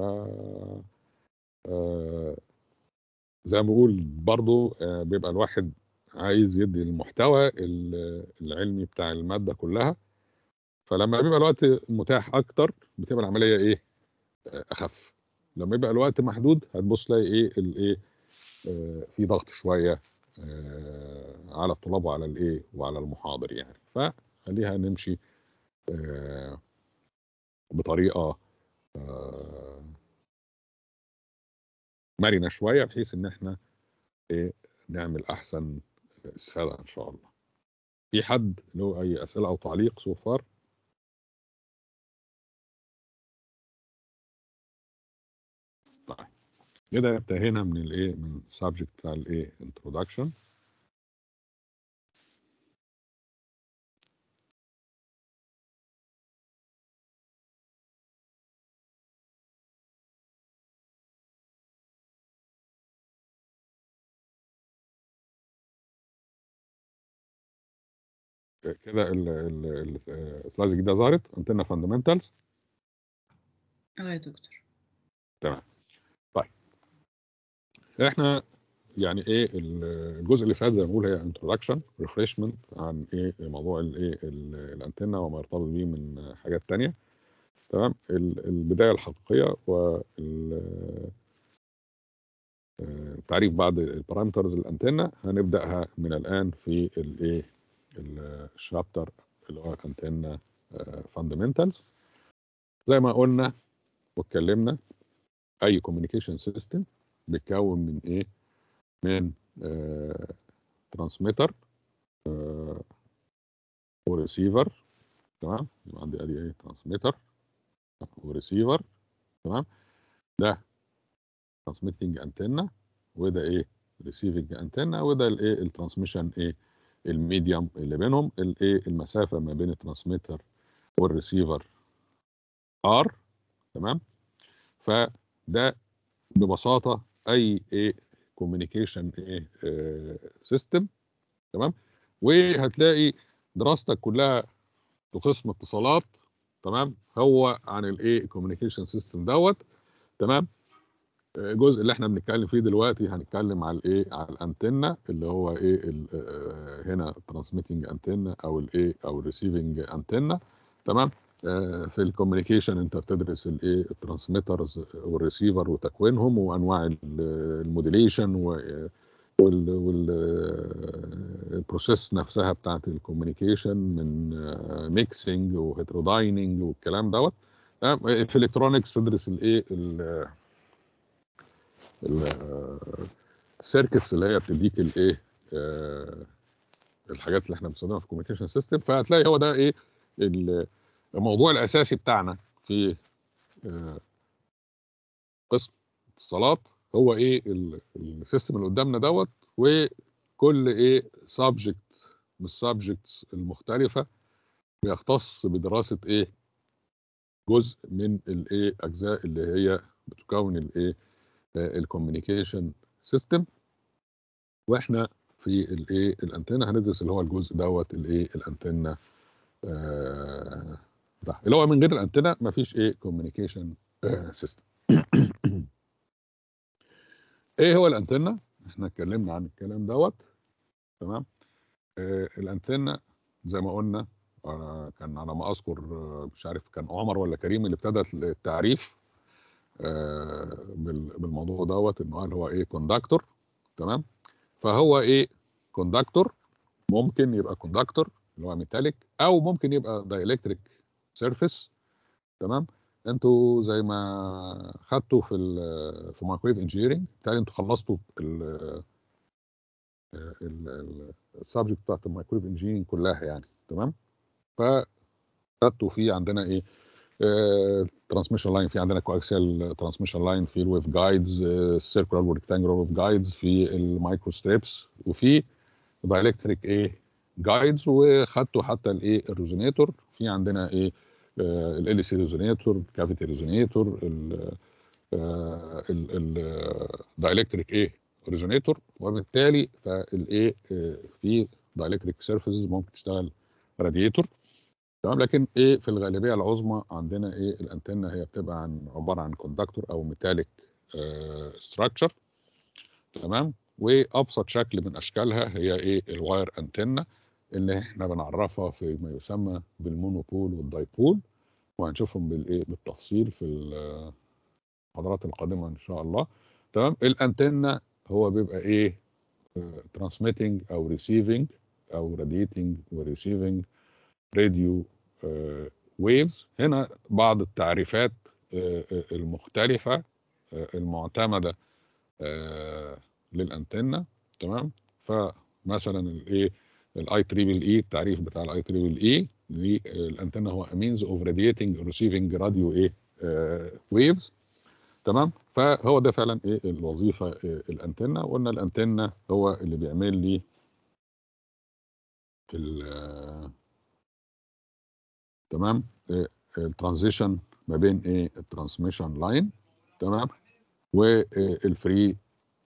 آه، زي ما بقول برضو آه، بيبقى الواحد عايز يدي المحتوى ال- العلمي بتاع المادة كلها فلما بيبقى الوقت متاح أكتر بتبقى العملية إيه آه، أخف لما يبقى الوقت محدود هتبص تلاقي إيه الإيه آه، في ضغط شوية آه، على الطلاب وعلى الإيه وعلى المحاضر يعني فخليها نمشي آه، بطريقة آه، مرنة شوية بحيث إن إحنا إيه نعمل أحسن استفادة إن شاء الله. في حد له أي أسئلة أو تعليق سو فار؟ طيب كده انتهينا من الإيه من السبجكت بتاع الإيه introduction كده ال- ال- ال- السلايد الجديده ظهرت انتنا فاندمنتالز اه يا دكتور احنا يعني ايه ال- الجزء اللي فات زي ما بنقول هي انتروداكشن ريفريشمنت عن ايه موضوع الايه ال- الانتنه وما يرتبط بيه من حاجات تانية تمام ال- البدايه الحقيقيه وال آه، تعريف بعض البارامترز الانتنه هنبداها من الان في الايه الشابتر اللي هو انتنه فاندمنتالز زي ما قلنا واتكلمنا اي كوميونيكيشن سيستم بيتكون من ايه من ترانسميتر وريسيفر تمام يبقى عندي ادي ايه ترانسميتر وريسيفر تمام ده ترانسميتنج انتنا وده ايه ريسيفنج انتنا وده الايه الترانسميشن ايه الميديوم اللي بينهم الايه المسافه ما بين الترانسميتر والريسيفر ار تمام فده ببساطه اي ايه كوميونيكيشن ايه سيستم تمام وهتلاقي دراستك كلها في قسم اتصالات تمام هو عن الايه كوميونيكيشن سيستم دوت تمام الجزء اللي احنا بنتكلم فيه دلوقتي هنتكلم على الايه على الانتنه اللي هو ايه ال- آه، هنا ترانسميتنج انتنه او الايه او الريسيفنج انتنه تمام آه، في الكوميونيكيشن انت بتدرس الايه الترانسميترز والريسيفر وتكوينهم وانواع ال- الموديليشن و- وال والبروسيس نفسها بتاعت الكوميونيكيشن من ميكسنج وهيترودايننج والكلام دوت تمام؟ في الكترونكس بتدرس الايه ال- ال- السيركتس اللي هي بتديك الايه آه، الحاجات اللي احنا بنستخدمها في الكوميونيكيشن سيستم فهتلاقي هو ده ايه ال- الموضوع الاساسي بتاعنا في آه، قسم اتصالات هو ايه ال- السيستم اللي قدامنا دوت وكل ايه سبجكت من السبجكتس المختلفه بيختص بدراسه ايه جزء من الايه اجزاء اللي هي بتكون الايه الكوميونيكيشن سيستم واحنا في الايه الانتنه هندرس اللي هو الجزء دوت الايه الانتنه آه، ده اللي هو من غير الانتنه مفيش ايه كوميونيكيشن سيستم ايه هو الانتنه احنا اتكلمنا عن الكلام دوت تمام آه الانتنه زي ما قلنا آه كان على ما اذكر آه مش عارف كان عمر ولا كريم اللي ابتدى التعريف آه بال- بالموضوع دوت انه قال هو ايه كوندكتور تمام فهو ايه كوندكتور ممكن يبقى كوندكتور اللي هو ميتاليك او ممكن يبقى دايلكتريك سيرفيس تمام انتوا زي ما خدتوا في ال في مايكرويف انجينيرنج بالتالي انتوا خلصتوا السبجكت بتاعت المايكرويف انجينيرنج كلها يعني تمام فخدتوا في عندنا ايه ترانسميشن لاين في عندنا كواكسيال ترانسميشن لاين في الويف جايدز السيركولار والريكتانجولار ويف جايدز في المايكرو ستريبس وفي دايلكتريك ايه جايدز وخدتوا حتى الايه الريزونيتور في عندنا ايه ال سي ريزونيتور كافيتي ريزونيتور الدايلكتريك ايه ريزونيتور وبالتالي فالايه في دايلكتريك سيرفيسز ممكن تشتغل راديتور تمام لكن ايه في الغالبيه العظمى عندنا ايه الانتنه هي بتبقى عن عباره عن كوندكتور او ميتاليك ستراكشر تمام وابسط شكل من اشكالها هي ايه الواير انتنه اللي احنا بنعرفها في ما يسمى بالمونوبول والدايبول وهنشوفهم بالايه بالتفصيل في المحاضرات القادمه ان شاء الله تمام الانتنه هو بيبقى ايه ترانسميتنج او ريسيفنج او راديتنج وريسيفنج راديو ويفز هنا بعض التعريفات آه، آه، المختلفه آه، المعتمده آه، للانتنه تمام فمثلا الايه الاي تريبل اي التعريف بتاع الاي تريبل اي للانتنه هو means of radiating or receiving radio ايه ويفز تمام فهو ده فعلا ايه الوظيفه إيه الانتنه وقلنا الانتنه هو اللي بيعمل لي ال- تمام الترانزيشن ما بين ايه الترانسميشن لاين تمام والفري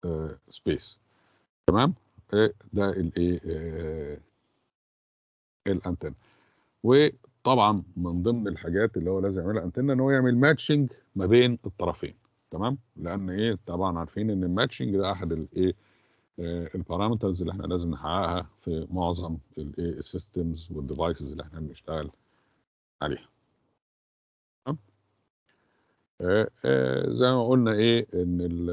سبيس تمام إيه ده الايه آه، الانتنه وطبعا من ضمن الحاجات اللي هو لازم يعملها انتنه ان هو يعمل ماتشنج ما بين الطرفين تمام لان ايه طبعا عارفين ان الماتشنج ده احد الايه البارامترز اللي احنا لازم نحققها في معظم الايه السيستمز والديفايسز اللي احنا بنشتغل عليها تمام آه، آه، زي ما قلنا ايه ان ال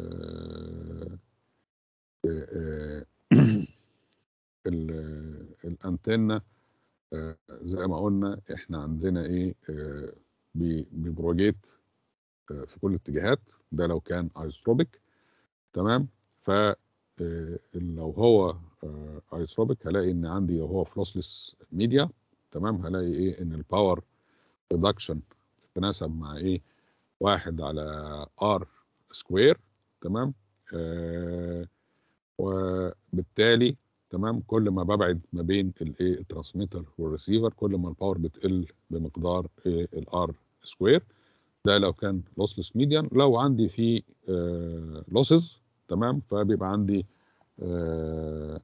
آه، ال- الانتنه آه، زي ما قلنا احنا عندنا ايه آه، بي- بيبروجيت آه، في كل الاتجاهات ده لو كان ايزوتروبيك تمام ف آه، لو هو ايزوتروبيك هلاقي ان عندي لو هو فلوسلس ميديا تمام هلاقي ايه ان الباور ريدكشن تتناسب مع ايه واحد على ار سكوير تمام آه وبالتالي تمام كل ما ببعد ما بين الايه الترانسميتر والريسيفر كل ما الباور بتقل بمقدار ايه الار سكوير ده لو كان لوسلس ميديان لو عندي فيه لوسز تمام فبيبقى عندي آه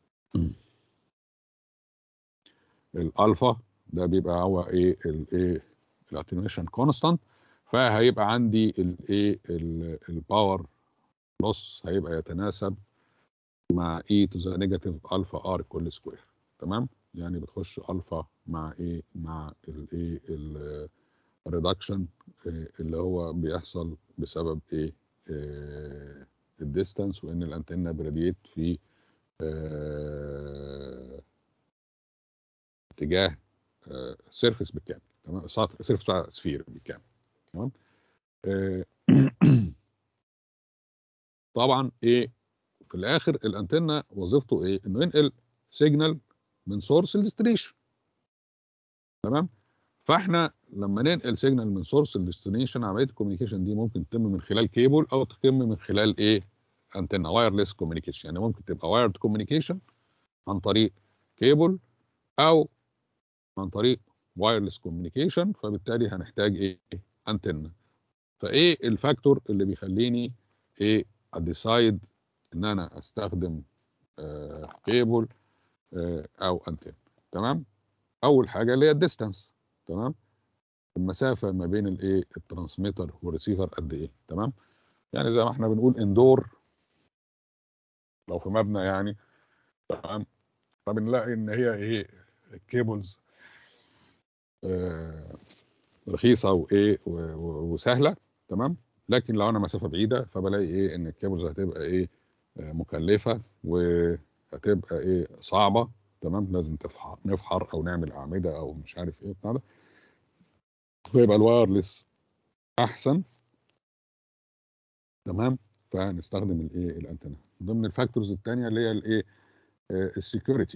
الالفا ده بيبقى هو ايه الايه الاتنيويشن كونستانت فهيبقى عندي الايه الباور لوس هيبقى يتناسب مع اي تو ذا نيجاتيف الفا ار كل سكوير تمام يعني بتخش الفا مع ايه مع الايه الريدكشن اللي هو بيحصل بسبب ايه آه الديستانس وان الانتنه براديت في آه اتجاه آه سيرفيس بالكامل تمام سيرفيس بتاع سفير بالكامل تمام آه طبعا ايه في الاخر الانتنه وظيفته ايه انه ينقل سيجنال من سورس لديستنيشن تمام فاحنا لما ننقل سيجنال من سورس لديستنيشن عمليه الكوميونيكيشن دي ممكن تتم من خلال كيبل او تتم من خلال ايه انتنه وايرلس كوميونيكيشن يعني ممكن تبقى وايرد كوميونيكيشن عن طريق كيبل او عن طريق وايرلس كوميونيكيشن فبالتالي هنحتاج ايه انتنه فايه الفاكتور اللي بيخليني ايه اديسايد ان انا استخدم آه كيبل آه او انتن تمام اول حاجه اللي هي الديستانس تمام المسافه ما بين الايه الترانسميتر والريسيفر قد ايه تمام يعني زي ما احنا بنقول اندور لو في مبنى يعني تمام فبنلاقي ان هي ايه الكيبلز آه رخيصه وايه وسهله تمام لكن لو انا مسافه بعيده فبلاقي ايه ان الكيبلز هتبقى ايه مكلفه وهتبقى ايه صعبه تمام لازم تفحر نفحر او نعمل اعمده او مش عارف ايه بتاع ده فيبقى الوايرلس احسن تمام فنستخدم الايه الانتنه ضمن الفاكتورز الثانيه اللي هي الايه السكيورتي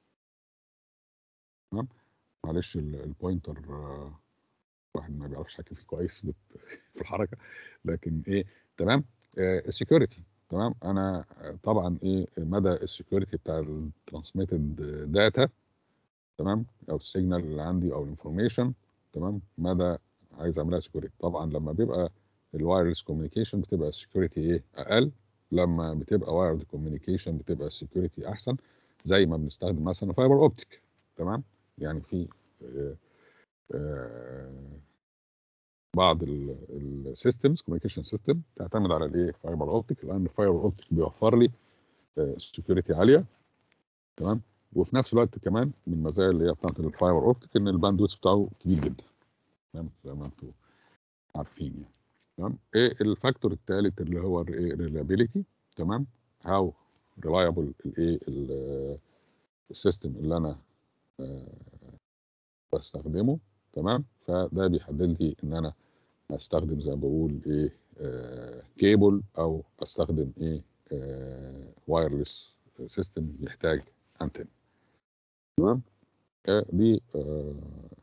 تمام معلش البوينتر واحد ما بيعرفش يحكي فيه كويس في الحركه لكن ايه تمام السكيورتي تمام انا طبعا ايه مدى السكيورتي بتاع الترانسميتد داتا تمام او السيجنال اللي عندي او الانفورميشن تمام مدى عايز اعملها سكيورتي طبعا لما بيبقى الوايرلس كوميونيكيشن بتبقى السكيورتي ايه اقل لما بتبقى وايرد كوميونيكيشن بتبقى السكيورتي احسن زي ما بنستخدم مثلا فايبر اوبتيك تمام يعني في آه آه بعض السيستمز كوميونيكيشن سيستم تعتمد على الايه فايبر اوبتيك لان الفايبر اوبتيك بيوفر لي سكيورتي عاليه تمام وفي نفس الوقت كمان من المزايا اللي هي بتاعت الفايبر اوبتيك ان الباندويث بتاعه كبير جدا تمام زي ما انتم عارفين يعني تمام ايه الفاكتور الثالث اللي هو الريلابيليتي تمام هاو ريلايبل الايه السيستم اللي انا آه بستخدمه تمام فده بيحدد لي ان انا استخدم زي ما بقول ايه آه كيبل او استخدم ايه آه وايرلس سيستم يحتاج انتن تمام آه دي آه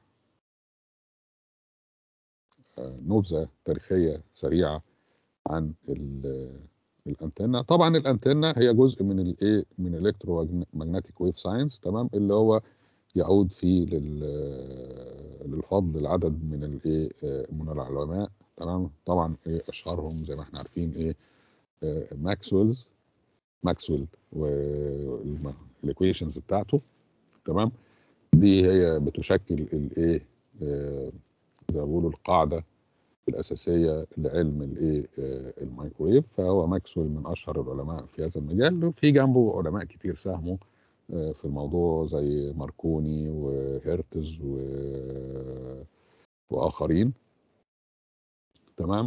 آه نبذه تاريخيه سريعه عن الانتنه طبعا الانتنه هي جزء من الايه من الكترو ماجنتيك ويف ساينس تمام اللي هو يعود فيه للفضل العدد من الايه من العلماء تمام طبعا ايه اشهرهم زي ما احنا عارفين ايه ماكسويلز ماكسويل والايكويشنز بتاعته تمام دي هي بتشكل الايه آه، زي ما بيقولوا القاعده الاساسيه لعلم الايه آه، الميكرويف فهو ماكسويل من اشهر العلماء في هذا المجال وفي جنبه علماء كتير ساهموا آه، في الموضوع زي ماركوني وهيرتز و... واخرين تمام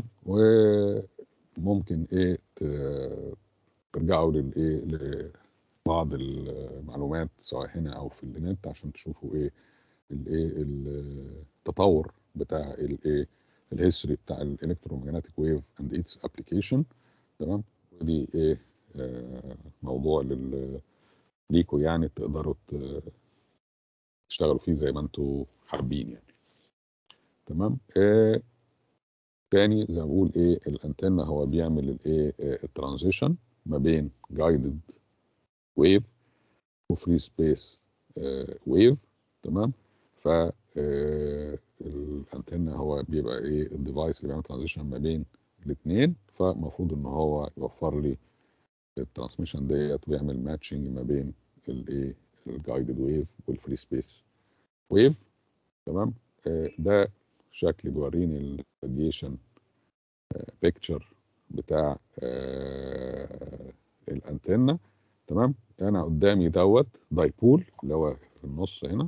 وممكن ايه ت- ترجعوا للايه لبعض المعلومات سواء هنا او في النت عشان تشوفوا ايه الايه التطور بتاع الايه الهيستوري بتاع الالكترومagnetic ويف اند اتس ابلكيشن تمام ودي ايه آه، موضوع لل ليكوا يعني تقدروا ت- تشتغلوا فيه زي ما انتوا حابين يعني تمام آه تاني زي ما بقول ايه الانتنة هو بيعمل الايه الترانزيشن ما بين جايدد ويف وفري سبيس ويف تمام ف آه، الانتنة هو بيبقى ايه الديفايس اللي بيعمل ترانزيشن ما بين الاثنين فالمفروض ان هو يوفر لي الترانسميشن ديت ويعمل ماتشنج ما بين الايه الجايدد ويف والفري سبيس ويف تمام آه، ده شكل بيوريني الراديشن بيكتشر بتاع آه، الانتنة تمام انا قدامي دوت دايبول اللي هو في النص هنا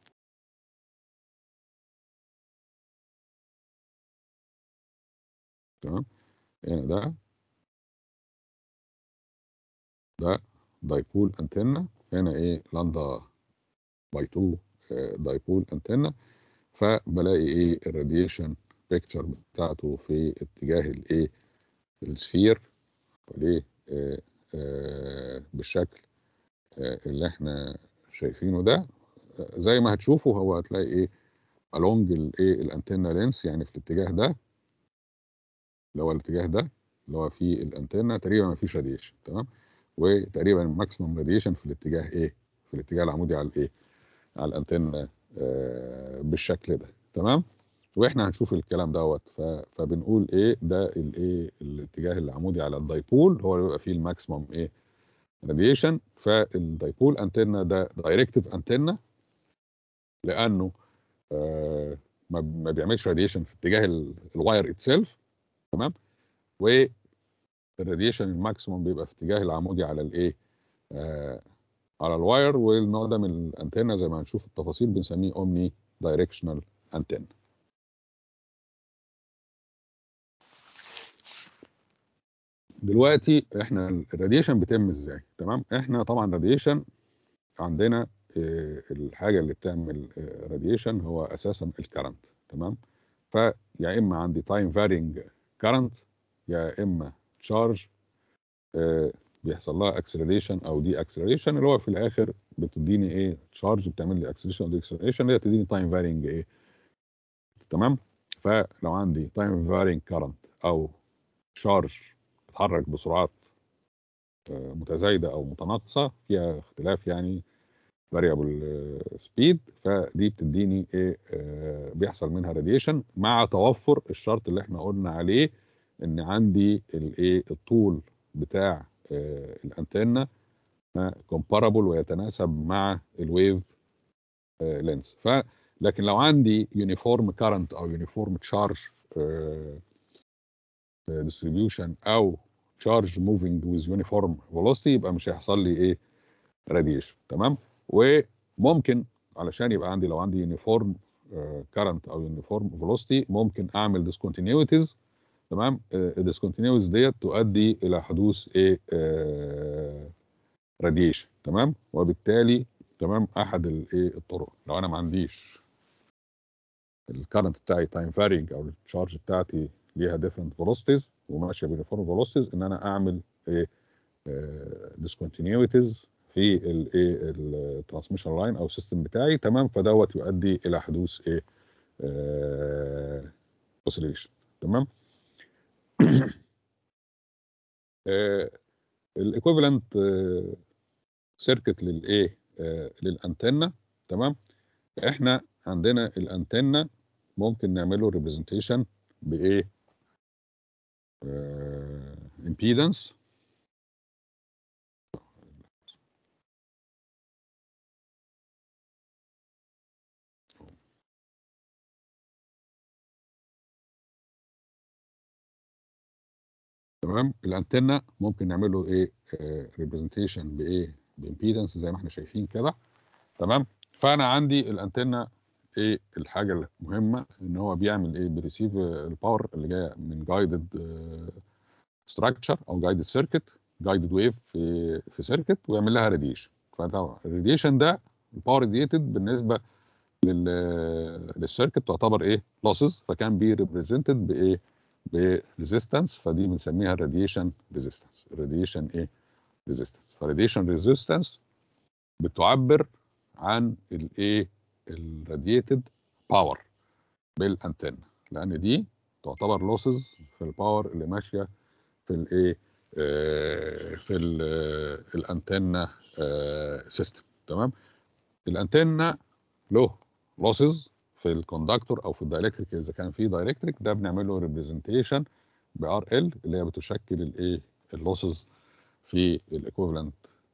تمام هنا ده ده دايبول انتنة هنا ايه لاندا باي 2 دايبول انتنة فبلاقي ايه الراديشن بيكتشر بتاعته في اتجاه الايه السفير وليه آه، آه، بالشكل آه، اللي احنا شايفينه ده آه، زي ما هتشوفوا هو هتلاقي ايه along الايه الانتنة لينس يعني في الاتجاه ده اللي هو الاتجاه ده اللي هو فيه الانتنة تقريبا ما فيش راديشن تمام وتقريبا الماكسيمم راديشن في الاتجاه ايه في الاتجاه العمودي على الايه على الانتنة آه، بالشكل ده تمام واحنا هنشوف الكلام دوت ف- فبنقول ايه ده الايه الاتجاه العمودي على الدايبول هو اللي بيبقى فيه الماكسيمم ايه راديشن فالدايبول انتنة ده دايركتيف انتنة لانه آه ما ما بيعملش راديشن في اتجاه ال- الواير اتسيلف تمام والراديشن الماكسيموم بيبقى في اتجاه العمودي على الايه آه على الواير والنوع ده من الانتنه زي ما هنشوف التفاصيل بنسميه اومني دايركشنال انتنه دلوقتي احنا الراديشن بيتم ازاي تمام احنا طبعا راديشن عندنا آه، الحاجه اللي بتعمل راديشن هو اساسا الكرنت تمام فيا اما عندي تايم فارينج كرنت يا اما تشارج بيحصل لها اكسلريشن او دي اكسلريشن اللي هو في الاخر بتديني ايه تشارج بتعمل لي اكسلريشن او دي اكسلريشن اللي هي تديني تايم فارينج ايه تمام فلو عندي تايم فارينج كرنت او شارج بتتحرك بسرعات آه، متزايده او متناقصه فيها اختلاف يعني فاريبل سبيد فدي بتديني ايه آه، بيحصل منها راديشن مع توفر الشرط اللي احنا قلنا عليه ان عندي الايه الطول بتاع آه، الانتنه كومبارابل ويتناسب مع الويف لينس ف لكن لو عندي يونيفورم كارنت او يونيفورم تشارج ديستريبيوشن او تشارج موفينج ويز يونيفورم فيلوسيتي يبقى مش هيحصل لي ايه راديشن تمام وممكن علشان يبقى عندي لو عندي يونيفورم كارنت او يونيفورم فيلوسيتي ممكن اعمل ديسكونتينيوتيز تمام الديسكونتينيوتيز ديت تؤدي الى حدوث ايه راديشن تمام وبالتالي تمام احد الايه الطرق لو انا ما عنديش الكرنت بتاعي تايم فارينج او التشارج بتاعتي ليها ديفرنت فيلوسيتيز وماشيه بيونيفورم فيلوسيتيز ان انا اعمل ايه ديسكونتينيوتيز في الايه الترانسميشن لاين او السيستم بتاعي تمام فدوت يؤدي الى حدوث ايه اوسيليشن تمام الايكويفالنت سيركت للايه آه، للانتنه تمام احنا عندنا الانتنه ممكن نعمله ريبريزنتيشن بايه امبيدنس تمام الانتنه ممكن نعمل له ايه ريبريزنتيشن بايه بامبيدنس زي ما احنا شايفين كده تمام فانا عندي الانتنه ايه الحاجه المهمه ان هو بيعمل ايه بيريسيف الباور اللي جايه من جايدد ستراكشر او جايدد سيركت جايدد ويف في في سيركت ويعمل لها راديشن فطبعا الراديشن ده الباور راديتد بالنسبه لل للسيركت تعتبر ايه لوسز فكان بي ريبريزنتد بايه بريزيستنس فدي بنسميها راديشن ريزيستنس راديشن ايه ريزيستنس فراديشن ريزيستنس بتعبر عن الايه الراديتد باور بالانتنه لان دي تعتبر لوسز في الباور اللي ماشيه في الايه في الانتنه سيستم تمام الانتنه له لوسز في الكوندكتور او في الدايلكتريك اذا كان في دايلكتريك ده بنعمل له ريبريزنتيشن بار ال اللي هي بتشكل الايه اللوسز في الايكوفالنت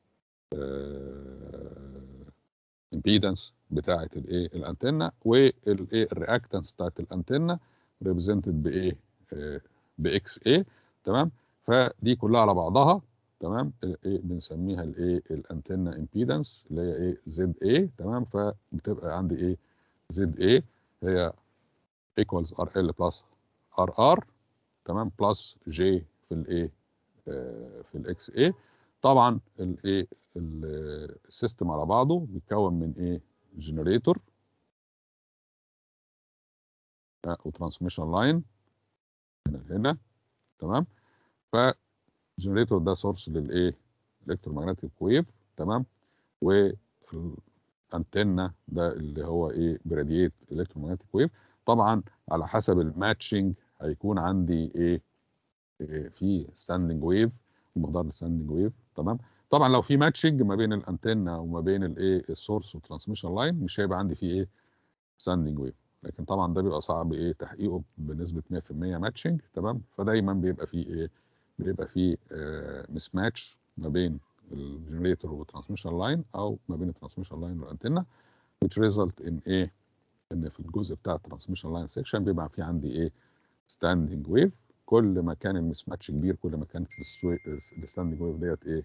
امبيدنس بتاعه الايه الانتنه والايه الرياكتنس بتاعه الانتنه ريبريزنتد بايه باكس اي تمام فدي كلها على بعضها تمام ايه بنسميها الايه الانتنه امبيدنس اللي هي ايه زد اي تمام فبتبقى عندي ايه زد اي هي ايكوالز ار ال بلس ار ار تمام بلس جي في الايه آه في الاكس اي طبعا الايه السيستم على بعضه بيتكون من ايه جنريتور وترانسميشن لاين هنا هنا تمام فالجنريتور ده سورس للايه الكترومagnetic ويف تمام والانتنه ده اللي هو ايه براديت الكترومagnetic ويف طبعا على حسب الماتشنج هيكون عندي ايه, إيه في ستاندنج ويف مقدار الستاندنج ويف تمام طبعا لو في ماتشنج ما بين الانتنه وما بين الايه السورس والترانسميشن لاين مش هيبقى عندي فيه ايه ستاندنج ويف لكن طبعا ده بيبقى صعب ايه تحقيقه بنسبه 100% ماتشنج تمام فدايما بيبقى فيه ايه بيبقى فيه آه مس ماتش ما بين الجنريتور والترانسميشن لاين او ما بين الترانسميشن لاين والانتنه which result in ايه ان في الجزء بتاع الترانسميشن لاين سيكشن بيبقى في عندي ايه ستاندنج ويف كل ما كان المس ماتش كبير كل ما كانت الستاندنج ويف ديت ايه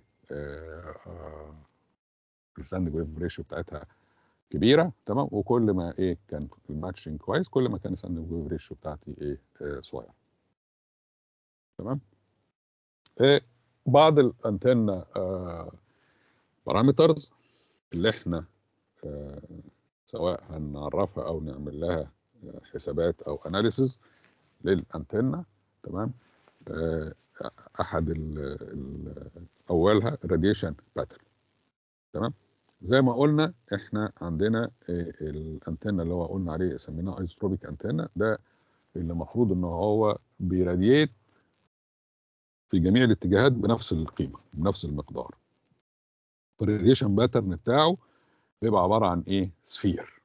الستاندنج ويف ريشيو بتاعتها كبيره تمام وكل ما ايه كان الماتشنج كويس كل ما كان الستاندنج ويف ريشيو بتاعتي ايه آه صغير تمام إيه بعض الانتنه بارامترز اللي احنا آه سواء هنعرفها او نعمل لها حسابات او اناليسز للانتنه تمام آه احد ال ال اولها راديشن باترن تمام زي ما قلنا احنا عندنا الانتنه اللي هو قلنا عليه سميناه ايزوتروبيك انتنه ده اللي المفروض ان هو بيراديت في جميع الاتجاهات بنفس القيمه بنفس المقدار فالراديشن باترن بتاعه بيبقى عباره عن ايه سفير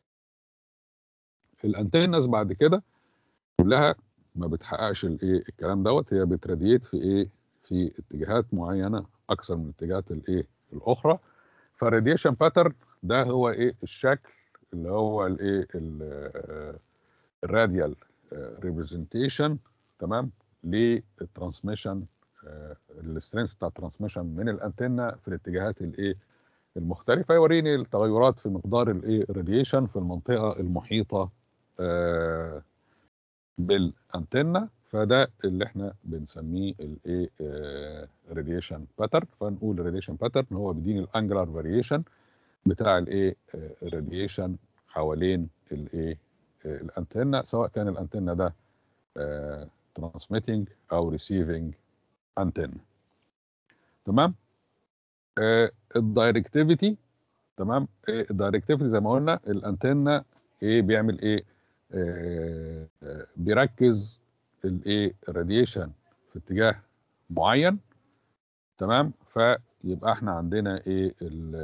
الانتنز بعد كده كلها ما بتحققش الايه الكلام دوت هي بتراديت في ايه في اتجاهات معينه اكثر من الاتجاهات الايه الاخرى فالراديشن باترن ده هو ايه الشكل اللي هو الايه الراديال ريبريزنتيشن تمام للترانسميشن السترينث بتاع الترانسميشن من الانتنه في الاتجاهات الايه المختلفه يوريني التغيرات في مقدار الايه الراديشن في المنطقه المحيطه آه بالانتنه فده اللي احنا بنسميه الايه راديشن باترن فنقول الراديشن باترن هو بيديني الانجلر فاريشن بتاع الايه راديشن حوالين الايه الانتنه سواء كان الانتنه ده ترانسميتنج او ريسيفنج انتنه تمام الدايركتيفيتي تمام الدايركتيفيتي زي ما قلنا الانتنه ايه بيعمل ايه آه بيركز الايه الراديشن في اتجاه معين تمام فيبقى احنا عندنا ايه ال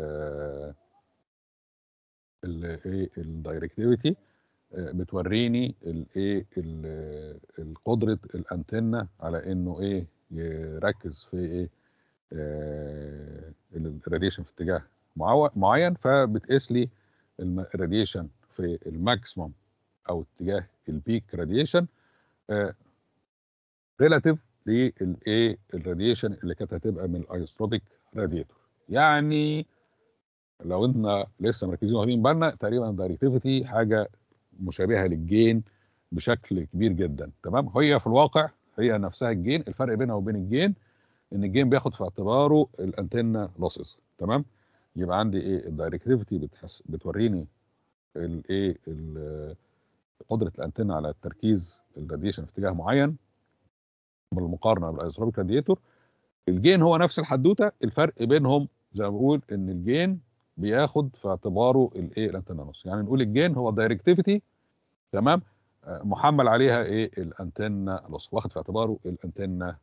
ال ايه الدايركتيفيتي بتوريني الايه القدره الانتنه على انه ايه يركز في ايه آه الراديشن في اتجاه معين فبتقيس لي الراديشن في الماكسيموم او اتجاه البيك راديشن ريلاتيف للايه الراديشن اللي كانت هتبقى من الايزوتروبيك راديتور يعني لو انت لسه مركزين واخدين بالنا تقريبا الدايركتيفيتي حاجه مشابهه للجين بشكل كبير جدا تمام هي في الواقع هي نفسها الجين الفرق بينها وبين الجين ان الجين بياخد في اعتباره الانتنه لوسز تمام يبقى عندي ايه الدايركتيفيتي بتحس بتوريني الايه ال- قدره الانتنه على التركيز الراديشن في اتجاه معين بالمقارنه بالايزوتروبيك راديتور الجين هو نفس الحدوته الفرق بينهم زي ما بقول ان الجين بياخد في اعتباره الايه الانتنه نص يعني نقول الجين هو الدايركتيفيتي تمام آه، محمل عليها ايه الانتنه لوس واخد في اعتباره الانتنه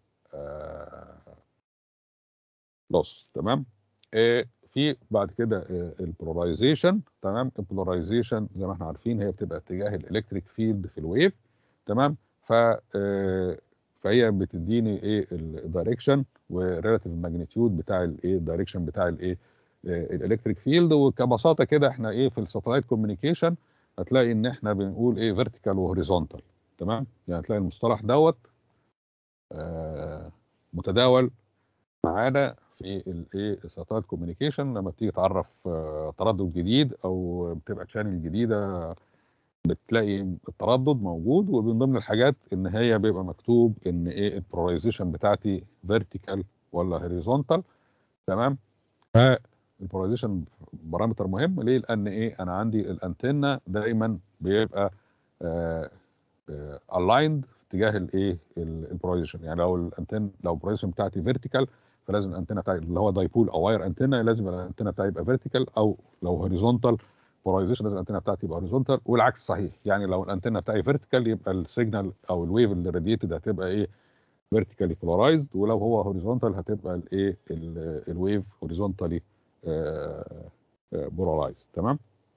لوس تمام آه، في بعد كده البولاريزيشن تمام البولاريزيشن زي ما احنا عارفين هي بتبقى اتجاه الالكتريك فيلد في الويف تمام ف آه، فهي بتديني ايه الدايركشن والريلاتيف ماجنتيود بتاع الايه الدايركشن بتاع الايه الالكتريك فيلد وكبساطه كده احنا ايه في الساتلايت كوميونيكيشن هتلاقي ان احنا بنقول ايه فيرتيكال وهوريزونتال تمام يعني هتلاقي المصطلح دوت آه، متداول معانا في الايه الساتلايت كوميونيكيشن لما بتيجي تعرف آه، تردد جديد او بتبقى تشانل جديده بتلاقي التردد موجود ومن ضمن الحاجات ان هي بيبقى مكتوب ان ايه البولاريزيشن بتاعتي فيرتيكال ولا هوريزونتال تمام فالبولاريزيشن بارامتر مهم ليه لان ايه انا عندي الانتنه دايما بيبقى الايند في اتجاه الايه البولاريزيشن يعني لو الانتن لو البولاريزيشن بتاعتي فيرتيكال فلازم الانتنه بتاعتي اللي هو دايبول او واير انتنه لازم الانتنه بتاعي يبقى فيرتيكال او لو هوريزونتال بولاريزيشن لازم الانتنه بتاعتي يبقى هوريزونتال والعكس صحيح يعني لو الانتنه بتاعي فيرتيكال يبقى السيجنال او الويف اللي راديتد هتبقى ايه فيرتيكالي بولارايزد ولو هو هوريزونتال هتبقى الايه الويف هوريزونتالي بولارايزد تمام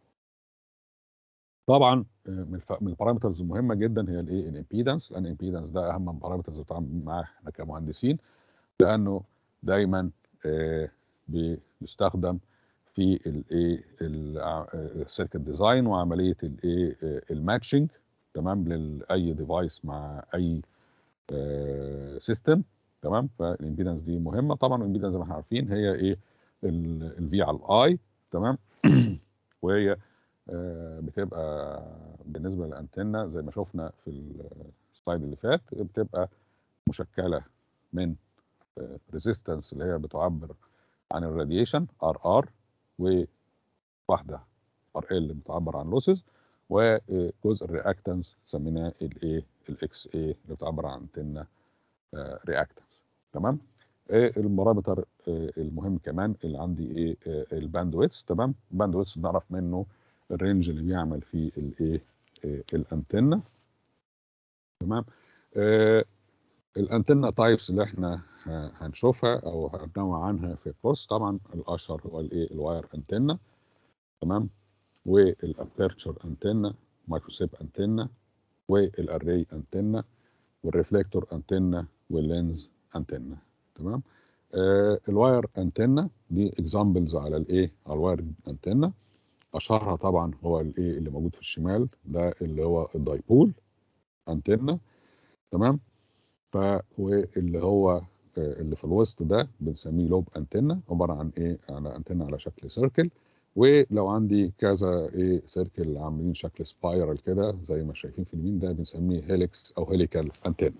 طبعا آه، من الف- من البارامترز المهمه جدا هي الايه الامبيدنس لان الامبيدنس ده اهم البارامترز اللي بنتعامل معاه احنا كمهندسين لانه دايما آه، بي- بيستخدم في الايه السيركت ديزاين وعمليه الايه الماتشنج تمام لاي ديفايس مع اي سيستم تمام فالامبيدنس دي مهمه طبعا الامبيدنس زي ما احنا عارفين هي ايه الفي على الاي تمام وهي آه، بتبقى بالنسبه للانتنه زي ما شفنا في السلايد اللي فات بتبقى مشكله من ريزيستنس اللي هي بتعبر عن الراديشن ار ار وواحده ار ال بتعبر عن لوسز وجزء الرياكتنس سميناه الايه الاكس اي اللي بتعبر عن انتنه رياكتنس تمام آه، البارامتر آه، المهم كمان اللي عندي ايه آه، الباندويتس تمام الباندويتس بنعرف منه الرينج اللي بيعمل فيه الايه آه، الانتنه تمام آه، الانتنه تايبس اللي احنا ه- هنشوفها او هننوع عنها في الكورس طبعا الاشهر هو الايه الواير انتنه تمام والابيرتشر انتنه مايكروسيب انتنه والاري انتنه والريفليكتور انتنه واللينز انتنه تمام آه الواير انتنه دي اكزامبلز على الايه على الواير انتنه اشهرها طبعا هو الايه اللي موجود في الشمال ده اللي هو الدايبول انتنه تمام ف واللي هو آه، اللي في الوسط ده بنسميه لوب انتنه عباره عن ايه على انتنه على شكل سيركل ولو عندي كذا ايه سيركل عاملين شكل سبايرال كده زي ما شايفين في اليمين ده بنسميه هيليكس او هيليكال انتنه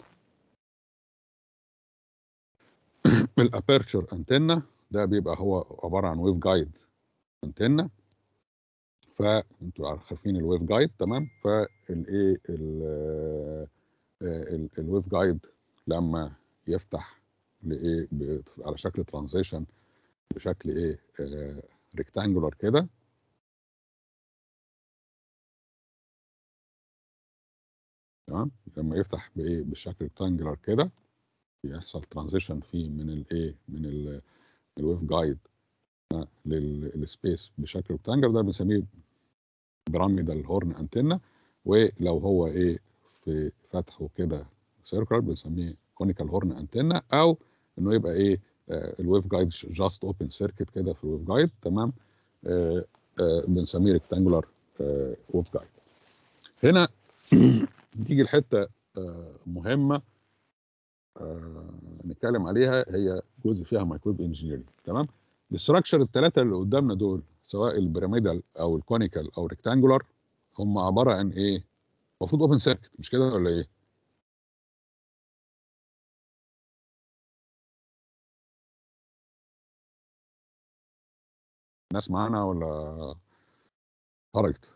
الابيرتشر انتنه ده بيبقى هو عباره عن ويف جايد انتنه فانتوا عارفين الويف جايد تمام فالايه الويف جايد لما يفتح لايه ب- على شكل ترانزيشن بشكل ايه ريكتانجولار كده تمام لما يفتح بايه بالشكل ريكتانجولار كده يحصل ترانزيشن فيه من الايه من ال- الويف جايد للسبيس بشكل ريكتانجولار ده بنسميه بيراميدال هورن انتنا ولو هو ايه في فتحه كده سيركل بنسميه كونيكال هورن انتنا او انه يبقى ايه آه الويف جايد جاست اوبن سيركت كده في الويف جايد تمام آه آه بنسميه ريكتانجولار آه ويف جايد هنا تيجي الحته آه مهمه آه نتكلم عليها هي جزء فيها مايكرويف انجينيرنج تمام الاستراكشر الثلاثه اللي قدامنا دول سواء البيراميدال او الكونيكال او ريكتانجولار هم عباره عن ايه المفروض اوبن سيركت مش كده ولا ايه ناس معانا ولا خرجت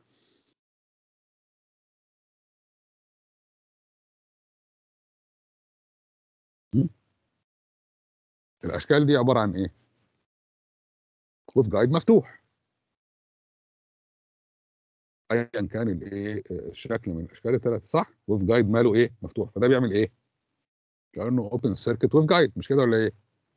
م? الاشكال دي عباره عن ايه وفي جايد مفتوح ايا كان الايه الشكل من الاشكال الثلاثه صح وفي جايد ماله ايه مفتوح فده بيعمل ايه كانه اوبن سيركت وفي جايد مش كده ولا ايه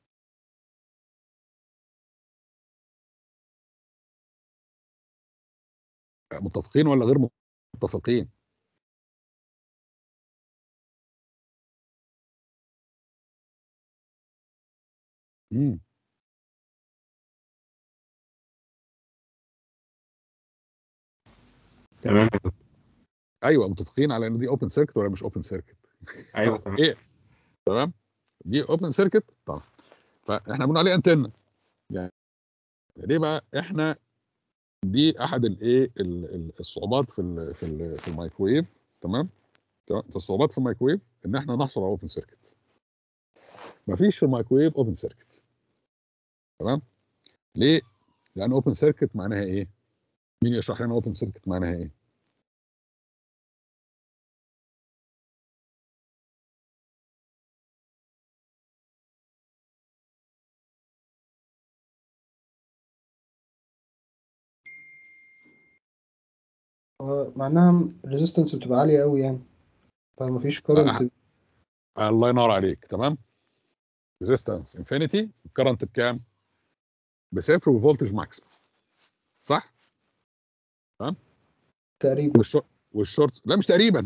متفقين ولا غير متفقين امم تمام ايوه متفقين على ان دي اوبن سيركت ولا مش اوبن سيركت ايوه تمام ايه تمام دي اوبن سيركت طبعا فاحنا بنقول عليه انتنه يعني ليه بقى احنا دي احد الايه ال- ال- الصعوبات في ال في ال في الميكرويف تمام تمام فالصعوبات في الميكرويف ان احنا نحصل على اوبن سيركت مفيش في الميكرويف اوبن سيركت تمام ليه لان اوبن سيركت معناها ايه مين يشرح لنا اوبن سيركت معناها ايه هو معناها الريزيستنس بتبقى عالية قوي يعني فمفيش كورنت الله ينور عليك تمام ريزيستنس انفينيتي الكرنت بكام بصفر وفولتج ماكسيمم صح تقريبا والشورت والشورت لا مش تقريبا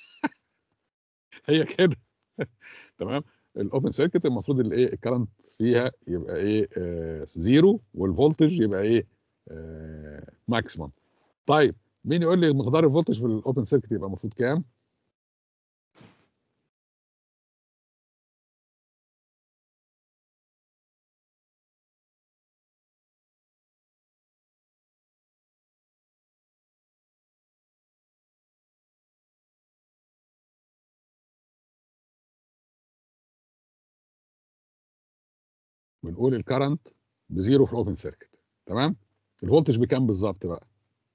هي كده تمام الاوبن سيركت المفروض الايه الكرنت فيها يبقى ايه آه زيرو والفولتج يبقى ايه آه ماكسيمم طيب مين يقول لي مقدار الفولتج في الاوبن سيركت يبقى المفروض كام بنقول الكرنت بزيرو في الاوبن سيركت تمام الفولتج بكام بالظبط بقى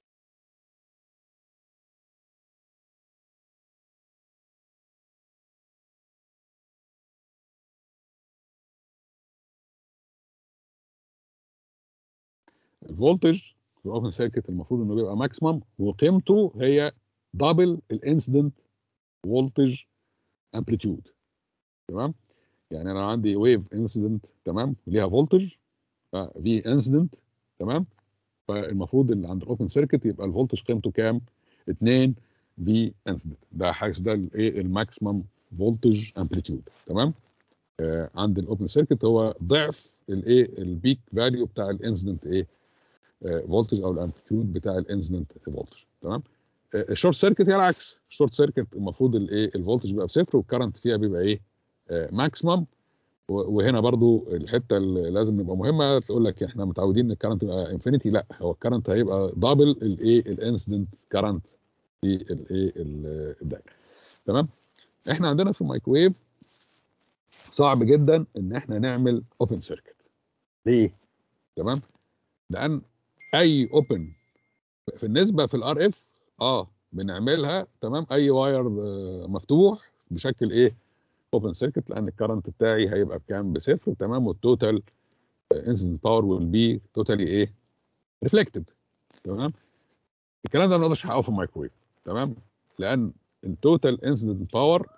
الفولتج في الاوبن سيركت المفروض انه بيبقى ماكسيمم وقيمته هي دبل الانسيدنت فولتج امبليتيود تمام يعني انا عندي ويف انسيدنت تمام وليها فولتج في انسيدنت تمام فالمفروض اللي عند الاوبن سيركت يبقى الفولتج قيمته كام 2 في انسيدنت ده حاجه ده الايه الماكسيمم فولتج امبليتيود تمام آه عند الاوبن سيركت هو ضعف الايه البيك فاليو بتاع الانسيدنت ايه فولتج او الامبليتيود بتاع الانسيدنت فولتج تمام آه الشورت سيركت هي العكس الشورت سيركت المفروض الايه الفولتج بيبقى بصفر والكرنت فيها بيبقى ايه ماكسيمم وهنا برضو الحته اللي لازم نبقى مهمه تقول لك احنا متعودين ان الكرنت يبقى انفينيتي لا هو الكرنت هيبقى دبل الايه الانسيدنت كرنت في الايه الدايره تمام احنا عندنا في الميكرويف صعب جدا ان احنا نعمل اوبن سيركت ليه تمام لان اي اوبن في النسبه في الار اف اه بنعملها تمام اي واير مفتوح بشكل ايه اوبن سيركت لان الكرنت بتاعي هيبقى بكام بصفر تمام والتوتال انسيدنت باور ويل بي توتالي ايه ريفلكتد تمام الكلام ده ما نقدرش نحققه في الميكرويف تمام لان التوتال انسيدنت باور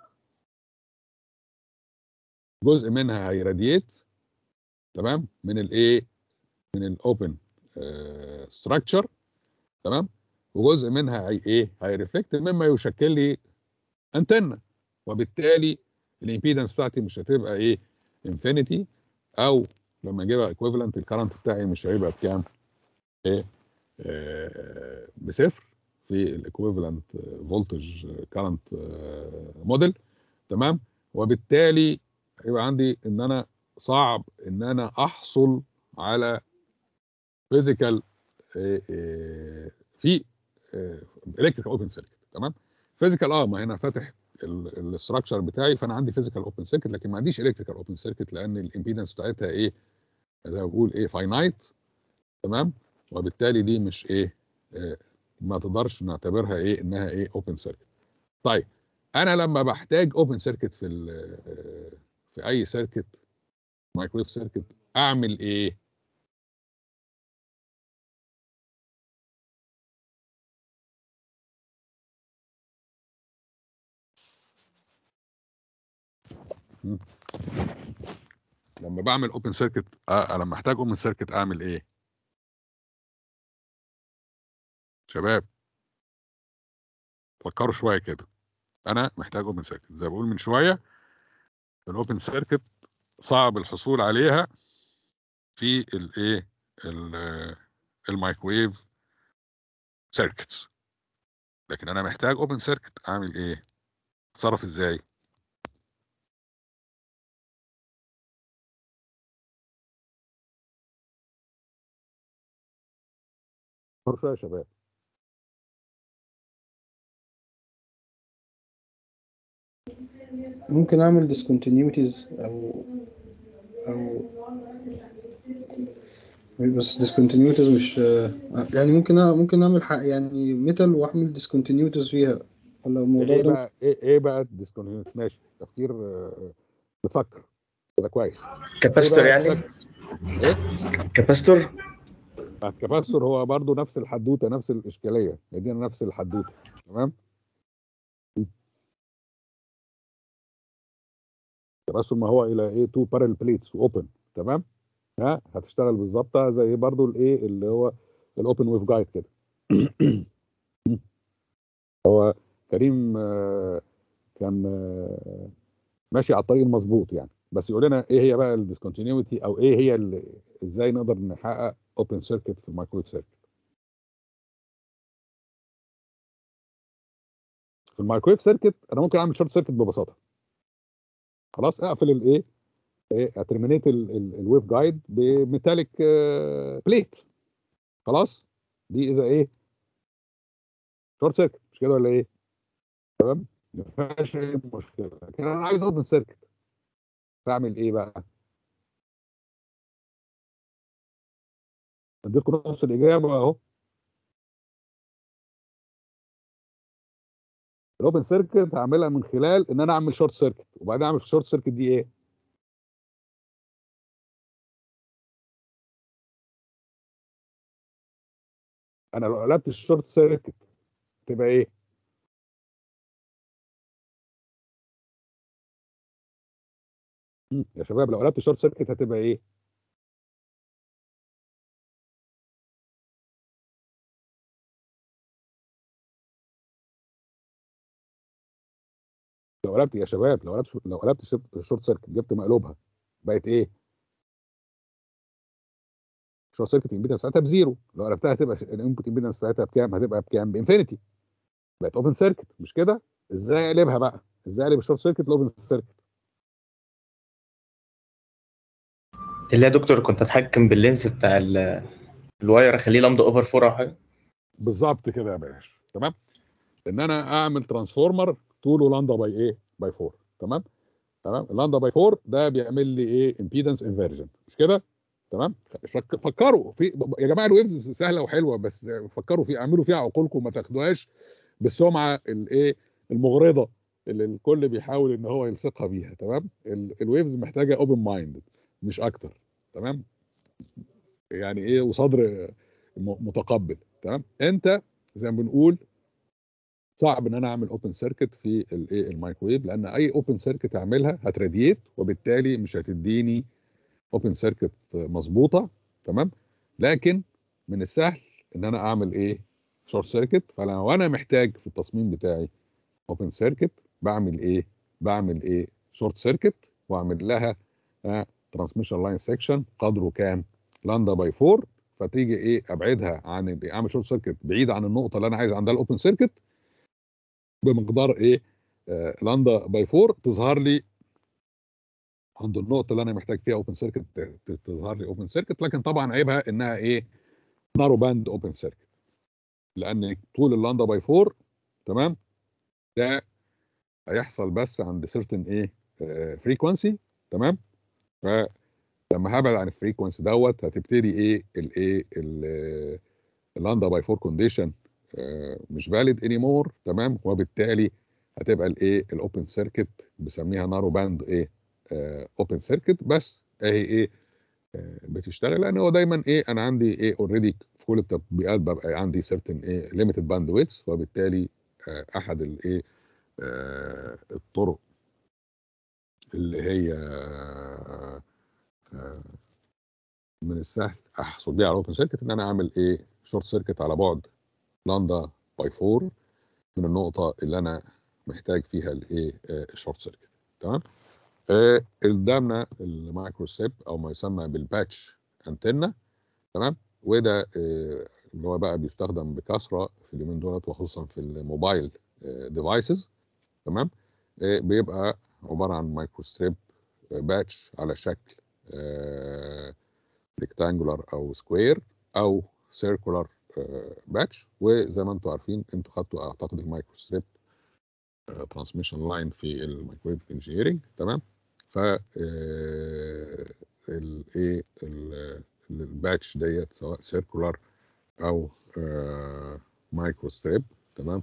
جزء منها هيراديت تمام من الايه من الاوبن ستراكشر تمام وجزء منها هي ايه هيرفلكت مما يشكل لي انتنه وبالتالي الامبيدنس بتاعتي مش هتبقى ايه انفينيتي او لما اجيبها ايكويفالنت الكرنت بتاعي مش هيبقى بكام ايه آه بصفر في الايكويفالنت فولتج كرنت موديل تمام وبالتالي هيبقى عندي ان انا صعب ان انا احصل على فيزيكال في الكتريكال اوبن سيركت تمام فيزيكال اه ما هنا فاتح الاستراكشر بتاعي فانا عندي فيزيكال اوبن سيركت لكن ما عنديش الكتريكال اوبن سيركت لان الامبيدنس بتاعتها ايه زي ما بقول ايه فاينايت تمام وبالتالي دي مش ايه آه ما تقدرش نعتبرها ايه انها ايه اوبن سيركت طيب انا لما بحتاج اوبن سيركت في ال- في اي سيركت مايكرويف سيركت اعمل ايه مم. لما بعمل اوبن سيركت آه لما احتاج اوبن سيركت اعمل ايه شباب فكروا شويه كده انا محتاج اوبن سيركت زي ما بقول من شويه الاوبن سيركت صعب الحصول عليها في الايه ال- المايكرويف سيركتس لكن انا محتاج اوبن سيركت اعمل ايه اتصرف ازاي فكروا شويه يا شباب ممكن اعمل discontinuities او او بس discontinuities مش يعني ممكن أ- ممكن اعمل حق يعني ميتال واعمل discontinuities فيها ولا الموضوع ايه ده بقى ايه ايه بقى الديسكونيوت ماشي تفكير آه، بتفكر كده كويس كاباستور إيه بقى يعني الشك- كاباستور الكاباستور هو برضو نفس الحدوته نفس الاشكاليه يدينا نفس الحدوته تمام الكاباستور ما هو الى ايه تو بارل بليتس اوبن تمام ها هتشتغل بالظبط زي برضو الايه اللي هو الاوبن ويف جايد كده هو كريم آه، كان آه، ماشي على الطريق المظبوط يعني بس يقول لنا ايه هي بقى الديسكونتينيوتي او ايه هي ال- ازاي نقدر نحقق اوبن سيركت في المايكرويف سيركت في المايكرويف سيركت انا ممكن اعمل شورت سيركت ببساطه خلاص اقفل الايه ايه اترمينيت الويف جايد بميتاليك بليت خلاص دي اذا ايه شورت سيركت مش كده ولا ايه تمام ما فيهاش اي مشكله لكن انا عايز اوبن سيركت فاعمل ايه بقى اديكم نص الاجابه اهو الاوبن سيركت هعملها من خلال ان انا اعمل شورت سيركت وبعدين اعمل في الشورت سيركت دي ايه انا لو قلبت الشورت سيركت تبقى ايه مم، يا شباب لو قلبت الشورت سيركت هتبقى ايه لو قلبت يا شباب لو قلبت لو قلبت الشورت- الشورت سيركت جبت مقلوبها بقت ايه الشورت سيركت الامبيدنس بتاعتها بزيرو لو قلبتها هتبقى الانبوت امبيدنس بتاعتها بكام هتبقى بكام بانفينيتي بقت اوبن سيركت مش كده ازاي اقلبها بقى ازاي اقلب الشورت سيركت لاوبن سيركت اللي يا دكتور كنت اتحكم باللينس بتاع ال- الواير اخليه لامدا اوفر 4 او حاجه بالظبط كده يا باشا تمام ان انا اعمل ترانسفورمر طوله لاندا باي ايه باي 4 تمام تمام اللاندا باي 4 ده بيعمل لي ايه امبيدنس انفيرجن مش كده تمام فك- فكروا في يا جماعه الويفز سهله وحلوه بس فكروا في اعملوا فيها عقولكم ما تاخدوهاش بالسمعه الايه المغرضه اللي الكل بيحاول ان هو يلصقها بيها تمام ال- الويفز محتاجه اوبن مايند مش اكتر تمام يعني ايه وصدر م- متقبل تمام انت زي ما بنقول صعب ان انا اعمل اوبن سيركت في الايه المايكرويف لان اي اوبن سيركت اعملها هتراديت وبالتالي مش هتديني اوبن سيركت مظبوطه تمام لكن من السهل ان انا اعمل ايه شورت سيركت فلو انا محتاج في التصميم بتاعي اوبن سيركت بعمل ايه بعمل ايه شورت سيركت واعمل لها ترانسميشن لاين سيكشن قدره كام لاندا باي 4 فتيجي ايه ابعدها عن ال- اعمل شورت سيركت بعيد عن النقطه اللي انا عايز عندها الاوبن سيركت بمقدار ايه آه لاندا باي 4 تظهر لي عند النقطه اللي انا محتاج فيها اوبن سيركت تظهر لي اوبن سيركت لكن طبعا عيبها انها ايه نارو باند اوبن سيركت لان طول اللاندا باي 4 تمام ده هيحصل بس عند سيرتن ايه فريكونسي تمام فلما هبعد عن الفريكونسي دوت هتبتدي ايه الايه اللاندا باي 4 كونديشن مش فاليد اني مور تمام وبالتالي هتبقى الايه الاوبن سيركت بسميها نارو باند ايه اوبن سيركت بس اهي ايه آه، بتشتغل لان هو دايما ايه انا عندي ايه اوريدي في كل التطبيقات ببقى عندي سيرتن ايه ليميتد باند ويتس وبالتالي آه، احد الايه آه، الطرق اللي هي آه، آه، من السهل احصل بيها على اوبن سيركت ان انا اعمل ايه شورت سيركت على بعد لاندا باي 4 من النقطه اللي انا محتاج فيها الايه الشورت سيركت تمام آه، قدامنا المايكرو ستيب او ما يسمى بالباتش انتنا تمام وده آه، اللي هو بقى بيستخدم بكثره في اليومين دولت وخصوصا في الموبايل ديفايسز تمام آه، بيبقى عباره عن مايكرو ستريب باتش على شكل ريكتانجولار او سكوير او سيركولار باتش وزي ما انتم عارفين انتوا خدتوا اعتقد المايكرو ستريب ترانسميشن لاين في المايكرويف انجينيرنج تمام ف الايه الباتش ديت سواء سيركولار او مايكرو ستريب تمام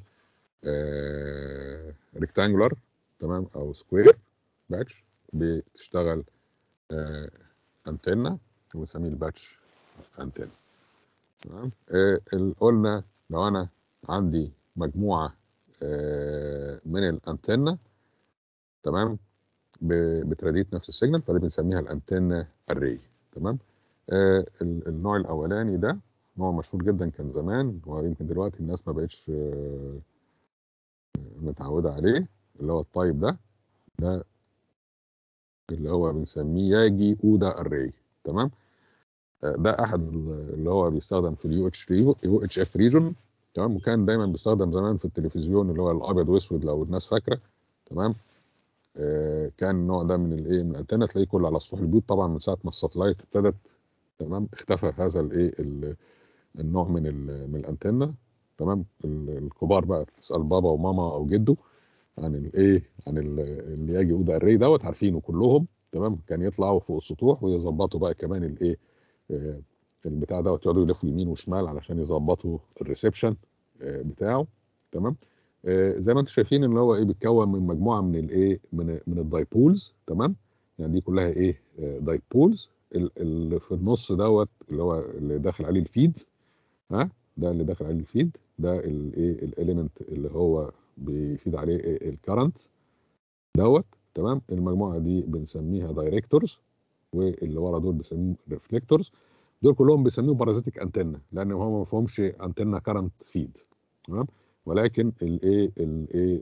ريكتانجولار تمام او سكوير باتش بتشتغل آه، انتنه وبنسميه الباتش انتنه تمام آه، ال- قلنا لو انا عندي مجموعه آه، من الانتنه تمام ب- بتراديت نفس السيجنال فدي بنسميها الانتنه اري تمام آه، ال- النوع الاولاني ده نوع مشهور جدا كان زمان ويمكن دلوقتي الناس ما بقتش آه، متعوده عليه اللي هو التايب ده ده اللي هو بنسميه ياجي اودا اري تمام آه، ده احد ال- اللي هو بيستخدم في اليو اتش يو اتش اف ريجون تمام وكان دايما بيستخدم زمان في التلفزيون اللي هو الابيض واسود لو الناس فاكره تمام آه، كان النوع ده من الايه من الانتنه تلاقيه كله على سطوح البيوت طبعا من ساعه ما الساتلايت ابتدت تمام اختفى هذا الايه ال- النوع من ال- من الانتنه تمام ال- الكبار بقى تسال بابا وماما او جده عن الايه عن ال- اللي يجي اودا الري دوت عارفينه كلهم تمام كان يطلعوا فوق السطوح ويظبطوا بقى كمان الايه آه، البتاع دوت يقعدوا يلفوا يمين وشمال علشان يظبطوا الريسبشن آه، بتاعه تمام آه، زي ما انتم شايفين ان هو ايه بيتكون من مجموعه من الايه من من الدايبولز تمام يعني دي كلها ايه آه، دايبولز ال- اللي في النص دوت اللي هو اللي داخل عليه الفيد ها ده اللي داخل عليه الفيد ده الايه الاليمنت اللي هو بيفيد عليه الكرنت دوت تمام المجموعه دي بنسميها دايركتورز واللي ورا دول بنسميهم ريفليكتورز دول كلهم بيسميهم بارازيتيك انتنا لان هم ما فيهمش انتنا كرنت فيد تمام ولكن الايه الايه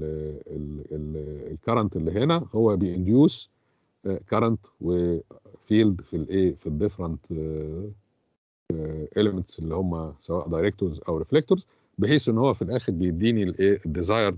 الكرنت اللي هنا هو بينديوس كرنت وفيلد في الايه في الديفرنت اليمنتس اللي هم سواء دايركتورز او ريفليكتورز بحيث ان هو في الاخر بيديني الايه الديزايرد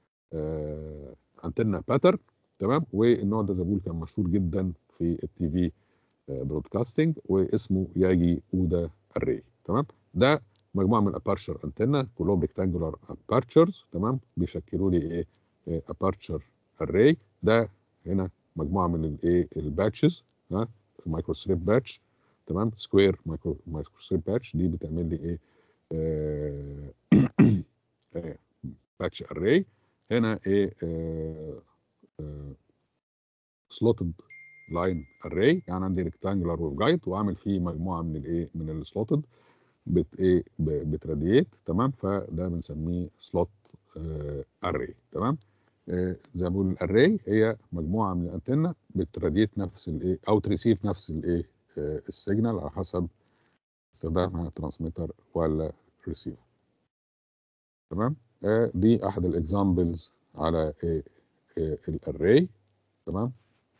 انتنا باترن تمام والنوع ده زي ما بقول كان مشهور جدا في التي في برودكاستنج واسمه ياجي اودا اري تمام ده مجموعه من الابارشر انتنا كلهم ريكتانجولار ابارشرز تمام بيشكلوا لي ايه ابارشر اري ده هنا مجموعه من الايه الباتشز ها مايكرو ستريب باتش تمام سكوير مايكرو مايكرو ستريب باتش دي بتعمل لي ايه آه باتش اري هنا ايه سلوتد لاين اري يعني عندي ريكتانجولار ويف جايد واعمل فيه مجموعه من الايه من السلوتد بت ايه ب- بتراديت تمام فده بنسميه سلوت اري تمام آه، زي ما بقول الاري هي مجموعه من الانتنه بتراديت نفس الايه او تريسيف نفس الايه آه، السيجنال على حسب استخدامها ترانسميتر ولا ريسيفر تمام آه، دي احد الاكزامبلز على ايه الاري تمام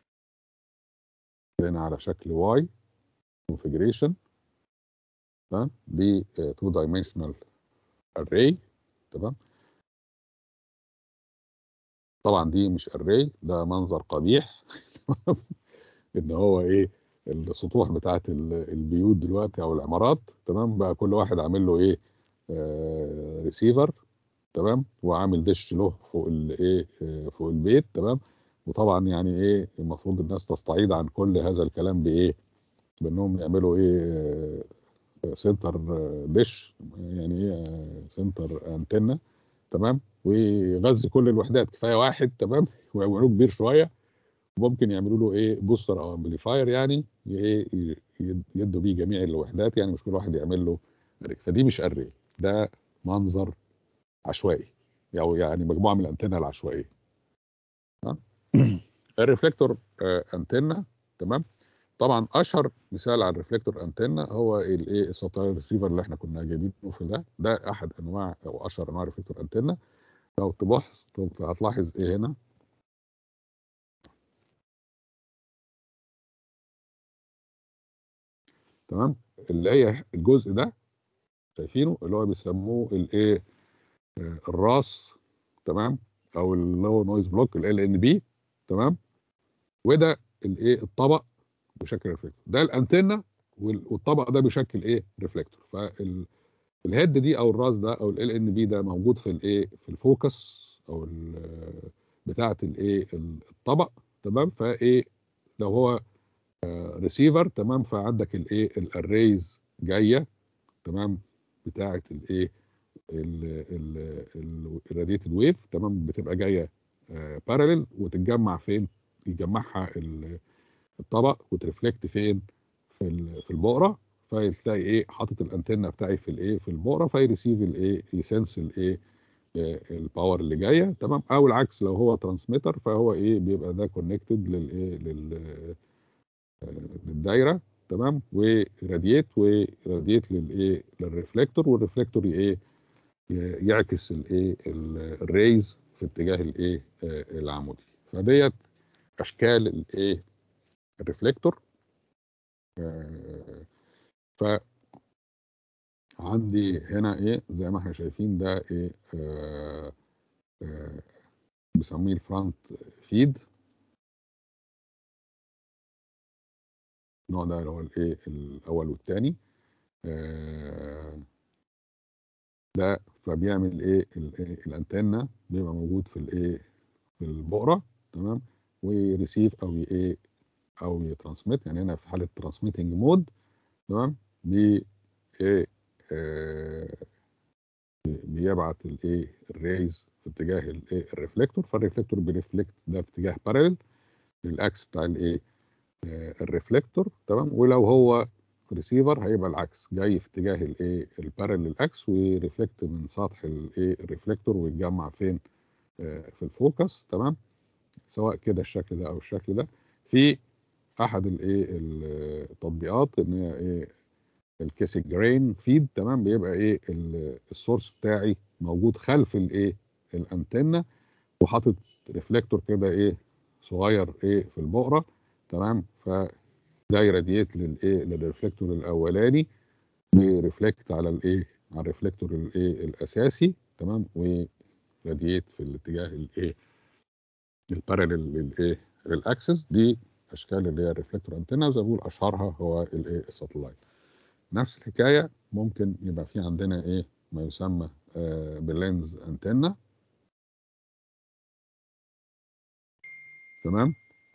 هنا على شكل واي configuration تمام دي 2 dimensional array تمام طبعا دي مش array ده منظر قبيح ان هو ايه السطوح بتاعت ال- البيوت دلوقتي او العمارات تمام بقى كل واحد عامل له ايه آه ريسيفر تمام وعامل دش له فوق الايه آه، فوق البيت تمام وطبعا يعني ايه المفروض الناس تستعيد عن كل هذا الكلام بايه بانهم يعملوا ايه آه، سنتر آه، دش يعني ايه آه، سنتر انتنه تمام ويغذي كل الوحدات كفايه واحد تمام ويعملوه كبير شويه وممكن يعملوا له ايه بوستر او امبليفاير يعني ايه ي- ي- يدوا بيه جميع الوحدات يعني مش كل واحد يعمل له array. فدي مش اري ده منظر عشوائي او يعني مجموعه من الانتنه العشوائيه تمام؟ الريفلكتور آه، انتنه تمام طبعا اشهر مثال على الريفلكتور انتنه هو الايه الساتلايت ريسيفر اللي احنا كنا جايبينه في ده ده احد انواع او اشهر انواع الريفلكتور انتنه لو تبحث هتلاحظ ايه هنا تمام اللي هي الجزء ده شايفينه اللي هو بيسموه الايه آه، الراس تمام او اللي هو نويز بلوك ال ان بي تمام وده الايه الطبق بشكل ريفلكتور ده الانتنه وال- والطبق ده بيشكل ايه ريفلكتور فالهيد دي او الراس ده او ال ان بي ده موجود في الايه في الفوكس او ال- بتاعه الايه الطبق تمام فايه لو هو ريسيفر تمام فعندك الايه الاريز جايه تمام بتاعه الايه الراديتد ويف تمام بتبقى جايه بارالل وتتجمع فين يجمعها ال- الطبق وترفلكت فين في ال- في البقره فتلاقي ايه حاطط الانتنه بتاعي في الايه في البقره فيريسيف الايه يسنس الايه آه، الباور اللي جايه تمام او العكس لو هو ترانسميتر فهو ايه بيبقى ده كونكتد للايه لل آه، للدايره تمام وراديت وراديت للايه للريفلكتور والريفلكتور ايه ي- يعكس الايه ال- الريز في اتجاه الايه آه، العمودي فديت اشكال الايه الريفلكتور آه، ف عندي هنا ايه زي ما احنا شايفين ده ايه آه آه بيسميه الفرونت فيد النوع ده اللي هو الايه الاول والثاني آه ده فبيعمل ايه ال- الانتنه بيبقى موجود في الايه في البقره تمام ويريسيف او ي- ايه او يترانسميت يعني هنا في حاله ترانسميتنج مود تمام بي ايه آه بيبعت الايه الريز في اتجاه الايه الريفلكتور فالريفلكتور بيرفلكت ده في اتجاه بارلل للاكس بتاع الايه آه، الريفلكتور تمام ولو هو ريسيفر هيبقى العكس جاي في اتجاه الايه البارلل اكس ويرفلكت من سطح الايه الريفلكتور ويتجمع فين آه، في الفوكس تمام سواء كده الشكل ده او الشكل ده في احد الايه التطبيقات ان هي ايه الكيسك جرين فيد تمام بيبقى ايه ال- السورس بتاعي موجود خلف الايه الانتنه وحاطط ريفلكتور كده ايه صغير ايه في البقره تمام فده يراديت للايه للريفلكتور الاولاني بيرفلكت على الايه على الريفلكتور الايه الاساسي تمام وراديت في الاتجاه الايه البارالل للايه للاكسس دي اشكال اللي هي الريفلكتور انتنا وزي ما بقول اشهرها هو الايه الساتلايت نفس الحكايه ممكن يبقى في عندنا ايه ما يسمى آه باللينز انتنا تمام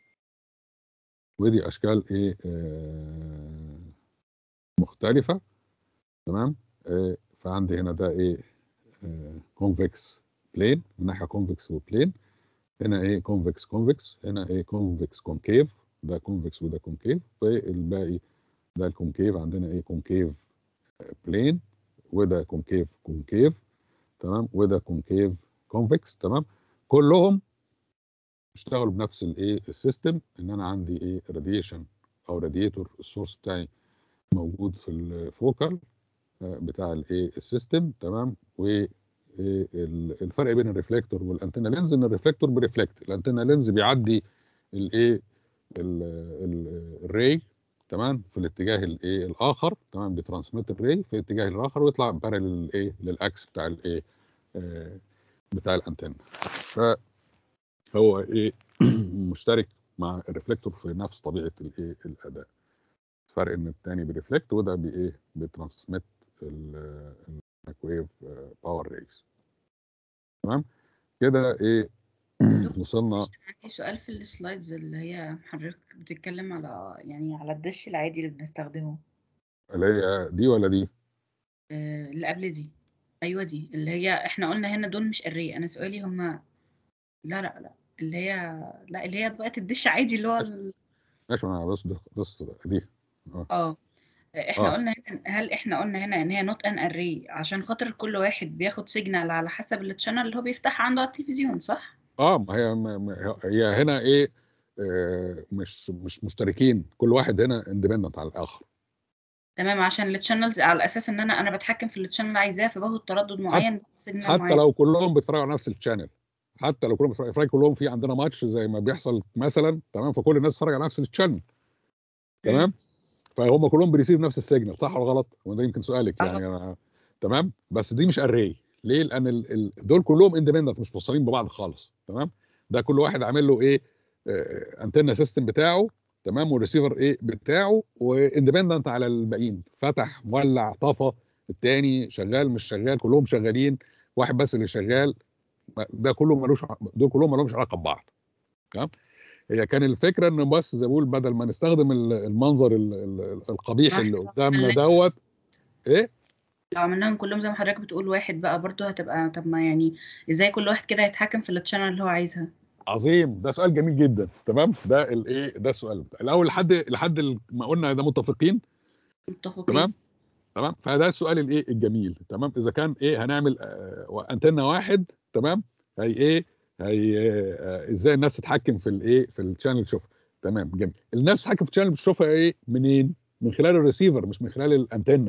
ودي اشكال ايه آه مختلفه تمام آه فعندي هنا ده ايه كونفكس بلين من ناحيه كونفكس وبلين هنا ايه كونفكس كونفكس هنا ايه كونفكس كونكيف ده كونفكس وده كونكيف والباقي ده الكونكيف عندنا ايه كونكيف بلين وده كونكيف كونكيف تمام وده كونكيف كونفكس تمام كلهم اشتغلوا بنفس الايه السيستم ان انا عندي ايه راديشن او راديتور السورس بتاعي موجود في الفوكال آه، بتاع الايه السيستم تمام و إيه ال- الفرق بين الريفلكتور والانتنا لينز ان الريفلكتور بيرفلكت الانتنا لينز بيعدي الايه الري تمام في الاتجاه الايه الاخر تمام بيترانسميت الري في الاتجاه الاخر ويطلع بارل للايه للاكس بتاع الايه آه، بتاع الانتنا فهو ايه مشترك مع الريفلكتور في نفس طبيعه الايه الاداء فرق ان الثاني بيرفلكت وده بايه بترانسميت الميكرويف باور ريز تمام كده ايه وصلنا عندي سؤال في السلايدز اللي هي حضرتك بتتكلم على يعني على الدش العادي اللي بنستخدمه اللي هي دي ولا دي آه، اللي قبل دي ايوه دي اللي هي احنا قلنا هنا دول مش اري انا سؤالي هما لا لا لا اللي هي لا اللي هي بقت الدش عادي اللي هو ال- ماشي انا بس بص دي اه احنا آه. قلنا هنا هل احنا قلنا هنا ان هي نوت ان اري عشان خاطر كل واحد بياخد سيجنال على حسب التشانل اللي هو بيفتحها عنده على التلفزيون صح؟ اه ما هي ما- ما- هي هنا ايه آه مش مش مشتركين كل واحد هنا اندبندنت على الاخر تمام عشان التشانلز على اساس ان انا انا بتحكم في التشانل اللي عايزاه فباخد تردد معين سيجنال حتى معين لو كلهم بيتفرجوا على نفس الشانل حتى لو كلهم بيتفرجوا افرض كلهم في عندنا ماتش زي ما بيحصل مثلا تمام فكل الناس تتفرج على نفس الشانل تمام فهم كلهم بيريسيف نفس السيجنال صح ولا غلط وده يمكن سؤالك آه. يعني أنا تمام بس دي مش اري ليه لان ال... ال... دول كلهم اندبندنت مش موصلين ببعض خالص تمام ده كل واحد عامل له ايه آه انتنا سيستم بتاعه تمام والريسيفر ايه بتاعه واندبندنت على الباقيين فتح مولع طفى التاني شغال مش شغال كلهم شغالين واحد بس اللي شغال ده كله ملوش ع- دول كلهم مالهمش علاقه ببعض تمام هي كان الفكره ان بس زي ما بقول بدل ما نستخدم ال- المنظر ال- ال- القبيح اللي قدامنا دوت ايه لو عملناهم كلهم زي ما حضرتك بتقول واحد بقى برضه هتبقى طب ما يعني ازاي كل واحد كده يتحكم في التشانل اللي هو عايزها عظيم ده سؤال جميل جدا تمام ده الايه ده السؤال بتاع. الاول لحد لحد ال- ما قلنا ده متفقين متفقين تمام تمام فده السؤال الايه الجميل تمام اذا كان ايه هنعمل آه انتنا واحد تمام هي ايه هي آه ازاي الناس تتحكم في الايه في الشانل شوف تمام جميل الناس تتحكم في الشانل بتشوفها ايه منين من خلال الريسيفر مش من خلال الانتنه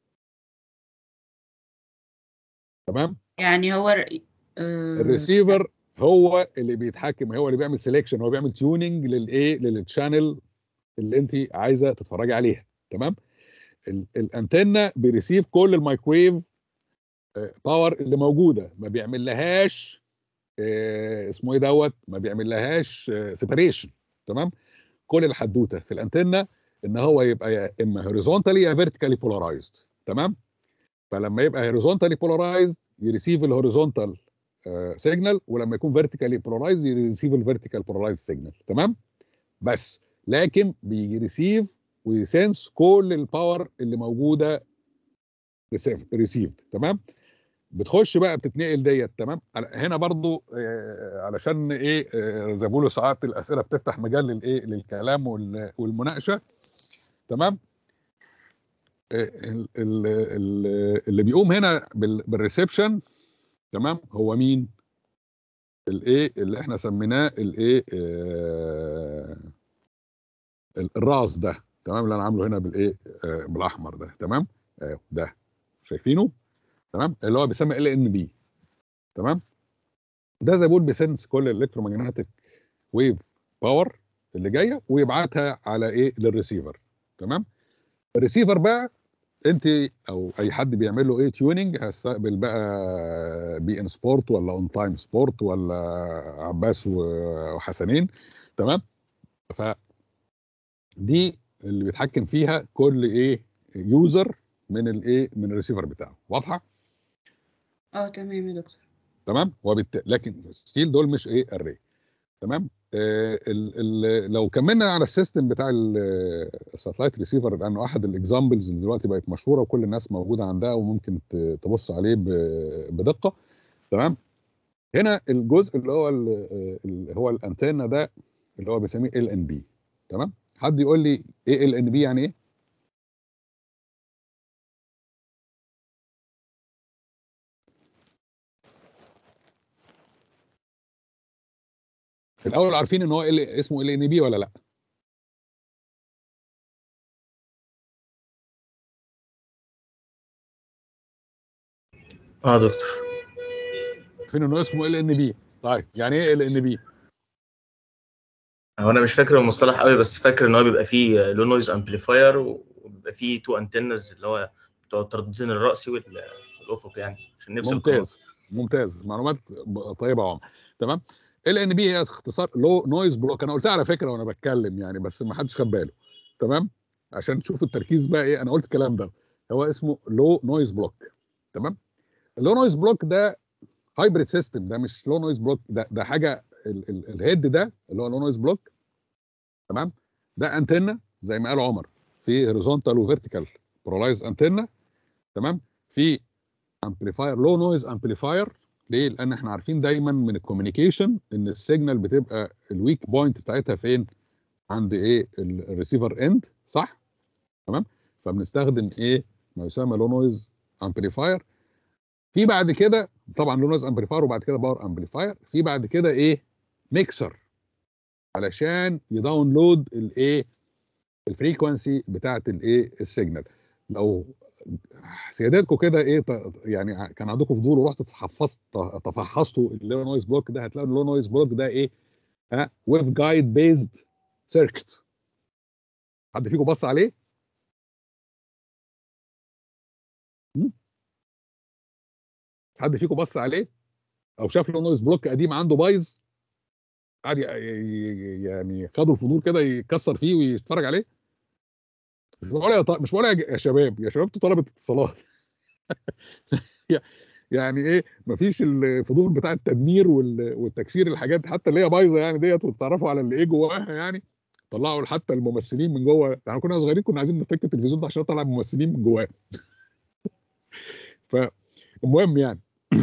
تمام يعني هو ر- آه، الريسيفر هو اللي بيتحكم هو اللي بيعمل سيلكشن هو بيعمل تيوننج للايه للشانل اللي انت عايزه تتفرجي عليها تمام ال- الانتنه بيريسيف كل المايكرويف باور اللي موجوده ما بيعمل لهاش آه، اسمه ايه دوت ما بيعمل لهاش سيبريشن تمام كل الحدوته في الانتنه ان هو يبقى يا اما هوريزونتالي يا فيرتيكالي بولارايزد تمام فلما يبقى هوريزونتالي بولارايزد يريسيف الهوريزونتال سيجنال ولما يكون فيرتيكالي بولارايزد يريسيف الفيرتيكال بولارايزد سيجنال تمام بس لكن بيريسيف ويسنس كل الباور اللي موجوده ريسيفد تمام بتخش بقى بتتنقل ديت تمام على- هنا برضو آه، علشان ايه آه، زي ما بيقولوا ساعات الاسئله بتفتح مجال للايه للكلام وال- والمناقشه تمام آه، ال- ال- ال- اللي بيقوم هنا بال- بالريسبشن تمام هو مين الايه اللي احنا سميناه الايه آه، ال- الراس ده تمام اللي انا عامله هنا بالايه آه، بالاحمر ده تمام آه، ده شايفينه تمام اللي هو بيسمى ال ان بي تمام ده زي ما بقول بيسنس كل الالكترومagnetic ويف باور اللي جايه ويبعتها على ايه للريسيفر تمام الريسيفر بقى انت او اي حد بيعمل له ايه تيوننج هستقبل بقى بي ان سبورت ولا اون تايم سبورت ولا عباس و- وحسنين تمام ف دي اللي بيتحكم فيها كل ايه يوزر من الايه من الريسيفر بتاعه واضحه اه تمام يا دكتور تمام وبالتالي لكن ستيل دول مش ايه اري تمام آه ال ال لو كملنا على السيستم بتاع الساتلايت ريسيفر لانه احد الاكزامبلز اللي دلوقتي بقت مشهوره وكل الناس موجوده عندها وممكن ت- تبص عليه ب- بدقه تمام هنا الجزء اللي هو ال- اللي هو الانتنه ده اللي هو بيسميه ال ان بي تمام حد يقول لي ايه ال ان بي يعني ايه الاول عارفين ان هو ال اسمه ال ان بي ولا لا اه دكتور عارفين انه اسمه ال ان بي طيب يعني ايه ال ان بي هو انا مش فاكر المصطلح قوي بس فاكر ان هو بيبقى فيه لو نويز امبليفاير وبيبقى فيه تو انتنز اللي هو بتوع الترددين الرأسي وال- والافق يعني عشان نفصل القناة. ممتاز ممتاز معلومات ب- طيبه يا عمر تمام ال ان بي هي اختصار لو نويز بلوك انا قلتها على فكره وانا بتكلم يعني بس ما حدش خد باله تمام عشان تشوفوا التركيز بقى ايه انا قلت الكلام ده هو اسمه لو نويز بلوك تمام اللو نويز بلوك ده هايبريد سيستم ده مش لو نويز بلوك ده ده حاجه ال- ال- الهيد ده اللي هو لو نويز بلوك تمام ده انتنه زي ما قال عمر في هوريزونتال وفيرتيكال برولايز انتنه تمام في امبليفاير لو نويز امبليفاير ليه؟ لان احنا عارفين دايما من الكوميونيكيشن ان السيجنال بتبقى الويك بوينت بتاعتها فين؟ عند ايه؟ الريسيفر اند صح؟ تمام؟ فبنستخدم ايه؟ ما يسمى لو نويز امبليفاير في بعد كده طبعا لو نويز امبليفاير وبعد كده باور امبليفاير في بعد كده ايه؟ ميكسر علشان يداونلود الايه؟ الفريكونسي بتاعت الايه؟ السيجنال لو سيادتكم كده ايه ط- يعني كان عندكم فضول ورحتوا تحفظت تفحصتوا اللو نويز بلوك ده هتلاقوا اللو نويز بلوك ده ايه؟ ها ويف جايد بيزد سيركت حد فيكم بص عليه؟ هم؟ حد فيكم بص عليه؟ او شاف له نويز بلوك قديم عنده بايظ قعد ي- ي- يعني خدوا الفضول كده يكسر فيه ويتفرج عليه مش بقول يا ط- مش بقول يا ج- يا شباب يا شباب انتوا طلبه اتصالات يعني ايه مفيش الفضول بتاع التدمير وال- والتكسير الحاجات حتى اللي هي بايظه يعني ديت وتتعرفوا على اللي ايه جواها يعني طلعوا حتى الممثلين من جوه يعني كنا صغيرين كنا عايزين نفك التلفزيون ده عشان نطلع الممثلين من جواه فالمهم يعني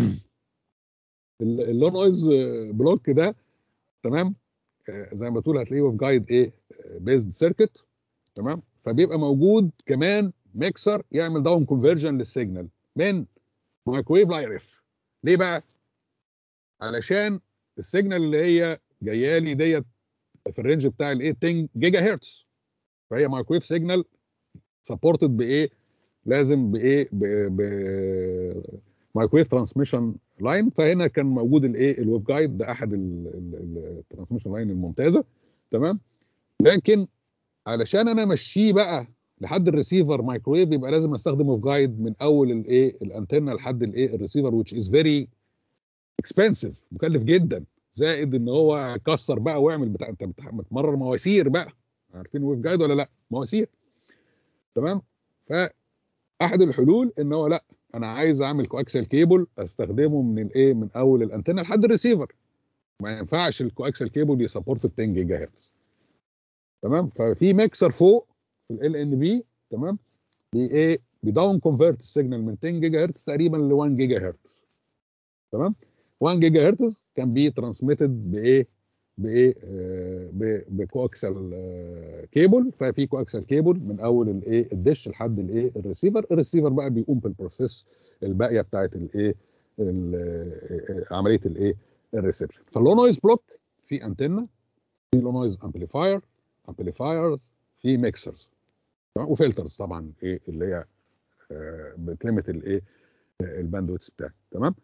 اللو نويز بلوك ده تمام آه، زي ما بتقول هتلاقيه في جايد ايه بيزد سيركت تمام فبيبقى موجود كمان ميكسر يعمل داون كونفرجن للسيجنال من مايكرويف لاير اف ليه بقى؟ علشان السيجنال اللي هي جايه لي ديت في الرينج بتاع الايه 10 جيجا هرتز فهي مايكرويف سيجنال سبورتد بايه؟ لازم بايه؟ ب مايكرويف ترانسميشن لاين فهنا كان موجود الايه؟ الويف جايد ده احد الترانسميشن لاين الممتازه تمام؟ لكن علشان انا امشيه بقى لحد الريسيفر مايكرويف يبقى لازم استخدم اوف جايد من اول الايه الانتنه لحد الايه الريسيفر which is very expensive مكلف جدا زائد ان هو يكسر بقى ويعمل بتاع انت بتح- بتمرر مواسير بقى عارفين ويف جايد ولا لا مواسير تمام فاحد الحلول ان هو لا انا عايز اعمل كواكسل كيبل استخدمه من الايه من اول الانتنه لحد الريسيفر ما ينفعش الكواكسل كيبل يسبورت 10 جيجا هرتز تمام ففي ميكسر فوق في ال ان بي تمام بي ايه بيداون كونفرت السيجنال من 10 جيجا هرتز تقريبا ل 1 جيجا هرتز تمام 1 جيجا هرتز كان بي ترانسميتد بايه بايه آه، ب- بكواكسل آه، كيبل ففي كواكسل كيبل من اول الايه الدش لحد الايه الريسيفر الريسيفر بقى بيقوم بالبروسيس الباقيه بتاعت الايه ال- آه، آه، عمليه الايه الريسبشن فاللو نويز بلوك في انتنه في لو نويز امبليفاير امبليفايرز في ميكسرز وفلترز طبعا ايه اللي هي آه، بتلمت الايه آه، الباندويتس بتاعها تمام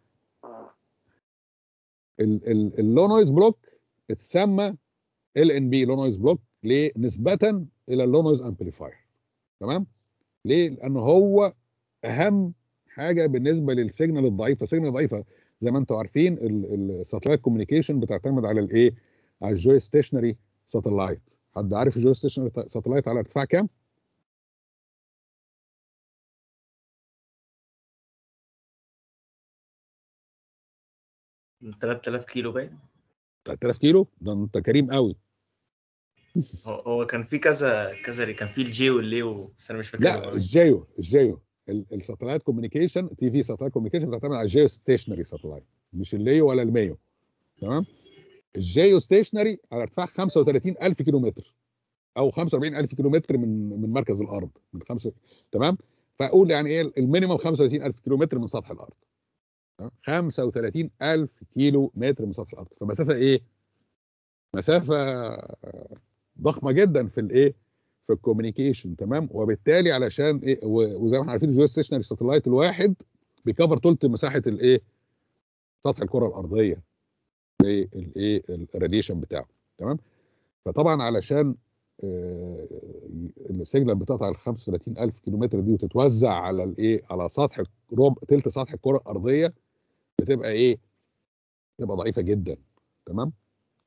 اللو نويز بلوك اتسمى ال ان بي لو نويز بلوك ليه نسبه الى اللو نويز امبليفاير تمام ليه لان هو اهم حاجه بالنسبه للسيجنال الضعيفه السيجنال الضعيفه زي ما انتم عارفين الساتلايت كوميونيكيشن بتعتمد على الايه على الجوي ستيشنري ساتلايت حد عارف الجوي ستيشنري ساتلايت على ارتفاع كام من 3000 كيلو باين 3000 كيلو ده انت كريم قوي هو هو كان في كذا كذا كان في الجي والليو بس انا مش فاكر لا الجيو الجيو الساتلايت كوميونيكيشن تي في ساتلايت كوميونيكيشن بتعتمد على الجيو ستيشنري ساتلايت مش الليو ولا الميو تمام الجيو ستيشنري على ارتفاع 35000 كيلو متر او 45000 كيلو متر من من مركز الارض من خمسة تمام فاقول يعني ايه المينيمم 35000 كيلو متر من سطح الارض تمام؟ 35000 كيلو متر من سطح الارض فمسافه ايه مسافه ضخمه جدا في الايه في الكوميونيكيشن تمام وبالتالي علشان ايه و- وزي ما احنا عارفين الجيو ستيشنري ساتلايت الواحد بيكفر ثلث مساحه الايه سطح الكره الارضيه بالايه الراديشن بتاعه تمام فطبعا علشان آه، السيجنال بتقطع ال 35000 كيلو متر دي وتتوزع على الايه على سطح ربع تلت سطح الكره الارضيه بتبقى ايه؟ بتبقى ضعيفه جدا تمام؟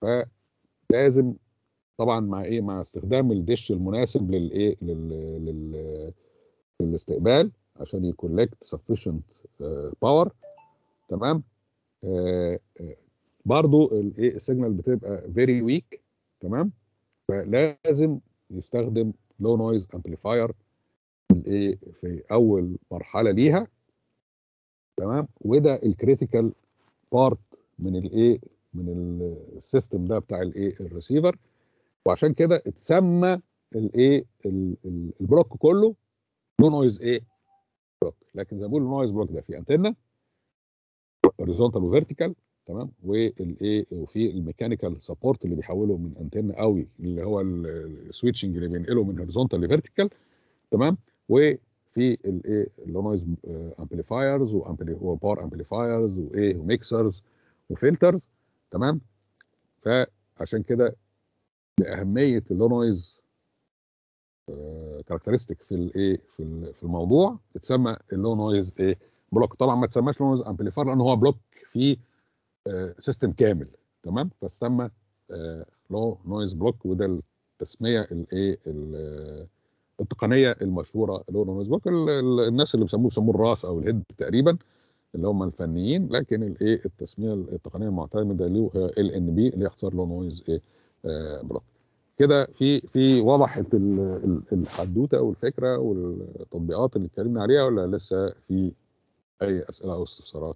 فلازم طبعا مع ايه مع استخدام الدش المناسب للايه لل لل للاستقبال عشان يكولكت sufficient باور تمام آه، آه، برضو الايه السيجنال بتبقى فيري ويك تمام فلازم يستخدم لو نويز امبليفاير الايه في اول مرحله ليها تمام وده الكريتيكال بارت من الايه من السيستم ده بتاع الايه الريسيفر وعشان كده اتسمى الايه ال- ال- البلوك كله نو نويز ايه بلوك لكن زي ما بقول نويز بلوك ده في انتنه هوريزونتال وفيرتيكال تمام والايه وفي الميكانيكال سبورت اللي بيحوله من انتنه قوي اللي هو السويتشنج اللي بينقله من هوريزونتال لفيرتيكال تمام وفي الايه اللو نويز امبليفايرز وباور امبليفايرز وايه وميكسرز وفلترز تمام فعشان كده لاهميه اللو نويز كاركترستيك في الايه في ال- في الموضوع اتسمى اللو نويز ايه بلوك طبعا ما تسماش لو نويز امبليفاير لان هو بلوك فيه سيستم كامل تمام فسمى لو نويز بلوك وده التسميه الايه ال- التقنيه المشهوره لو نويز بلوك ال- ال- الناس اللي بيسموه بيسموه الراس او الهيد تقريبا اللي هم الفنيين لكن الايه التسميه التقنيه المعتمده له ال ان بي اللي يختصر له نويز ايه آه، بلوك كده في في وضحت ال- ال- الحدوته والفكره والتطبيقات اللي اتكلمنا عليها ولا لسه في اي اسئله او استفسارات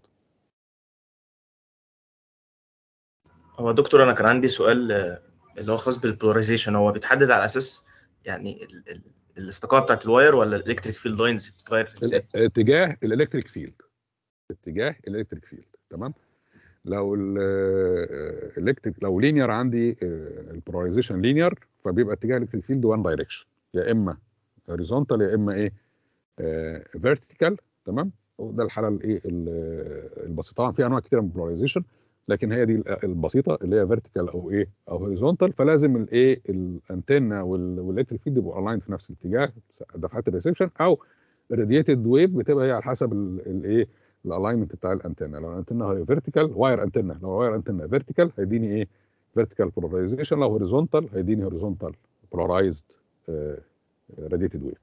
هو دكتور انا كان عندي سؤال آه، اللي هو خاص بالبولاريزيشن هو بيتحدد على اساس يعني ال- ال- الاستقامه بتاعت الواير ولا الالكتريك فيلد لاينز بتتغير ازاي؟ ال- اتجاه الالكتريك فيلد اتجاه الالكتريك فيلد تمام لو الالكتريك لو لينير عندي البولاريزيشن لينير فبيبقى اتجاه الالكتريك فيلد وان دايركشن يا اما هوريزونتال يا اما ايه فيرتيكال تمام وده الحاله الايه ال- البسيطه طبعا في انواع كتيره من البولاريزيشن لكن هي دي ال- البسيطه اللي هي فيرتيكال او ايه او هوريزونتال فلازم الايه الانتنه والالكتريك فيلد يبقوا الاين في نفس الاتجاه دفعات الريسبشن او الراديتد ويف بتبقى هي على حسب الايه الالاينمنت بتاع الانتنه لو الانتنه هي فيرتيكال واير انتنه لو واير انتنه فيرتيكال هيديني ايه فيرتيكال بولاريزيشن لو هوريزونتال هيديني هوريزونتال بولارايزد راديتد ويف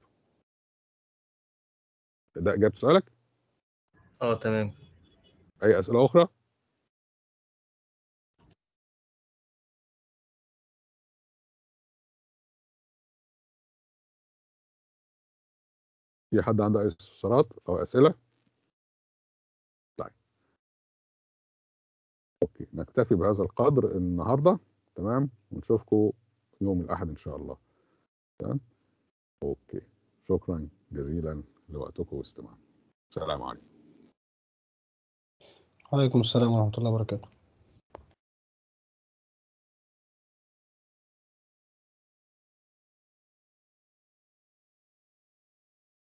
ده اجابه سؤالك اه تمام اي اسئله اخرى في حد عنده اي استفسارات او اسئله طيب اوكي نكتفي بهذا القدر النهارده تمام ونشوفكم يوم الاحد ان شاء الله تمام اوكي شكرا جزيلا لوقتكم واستماعكم السلام عليكم وعليكم السلام ورحمة الله وبركاته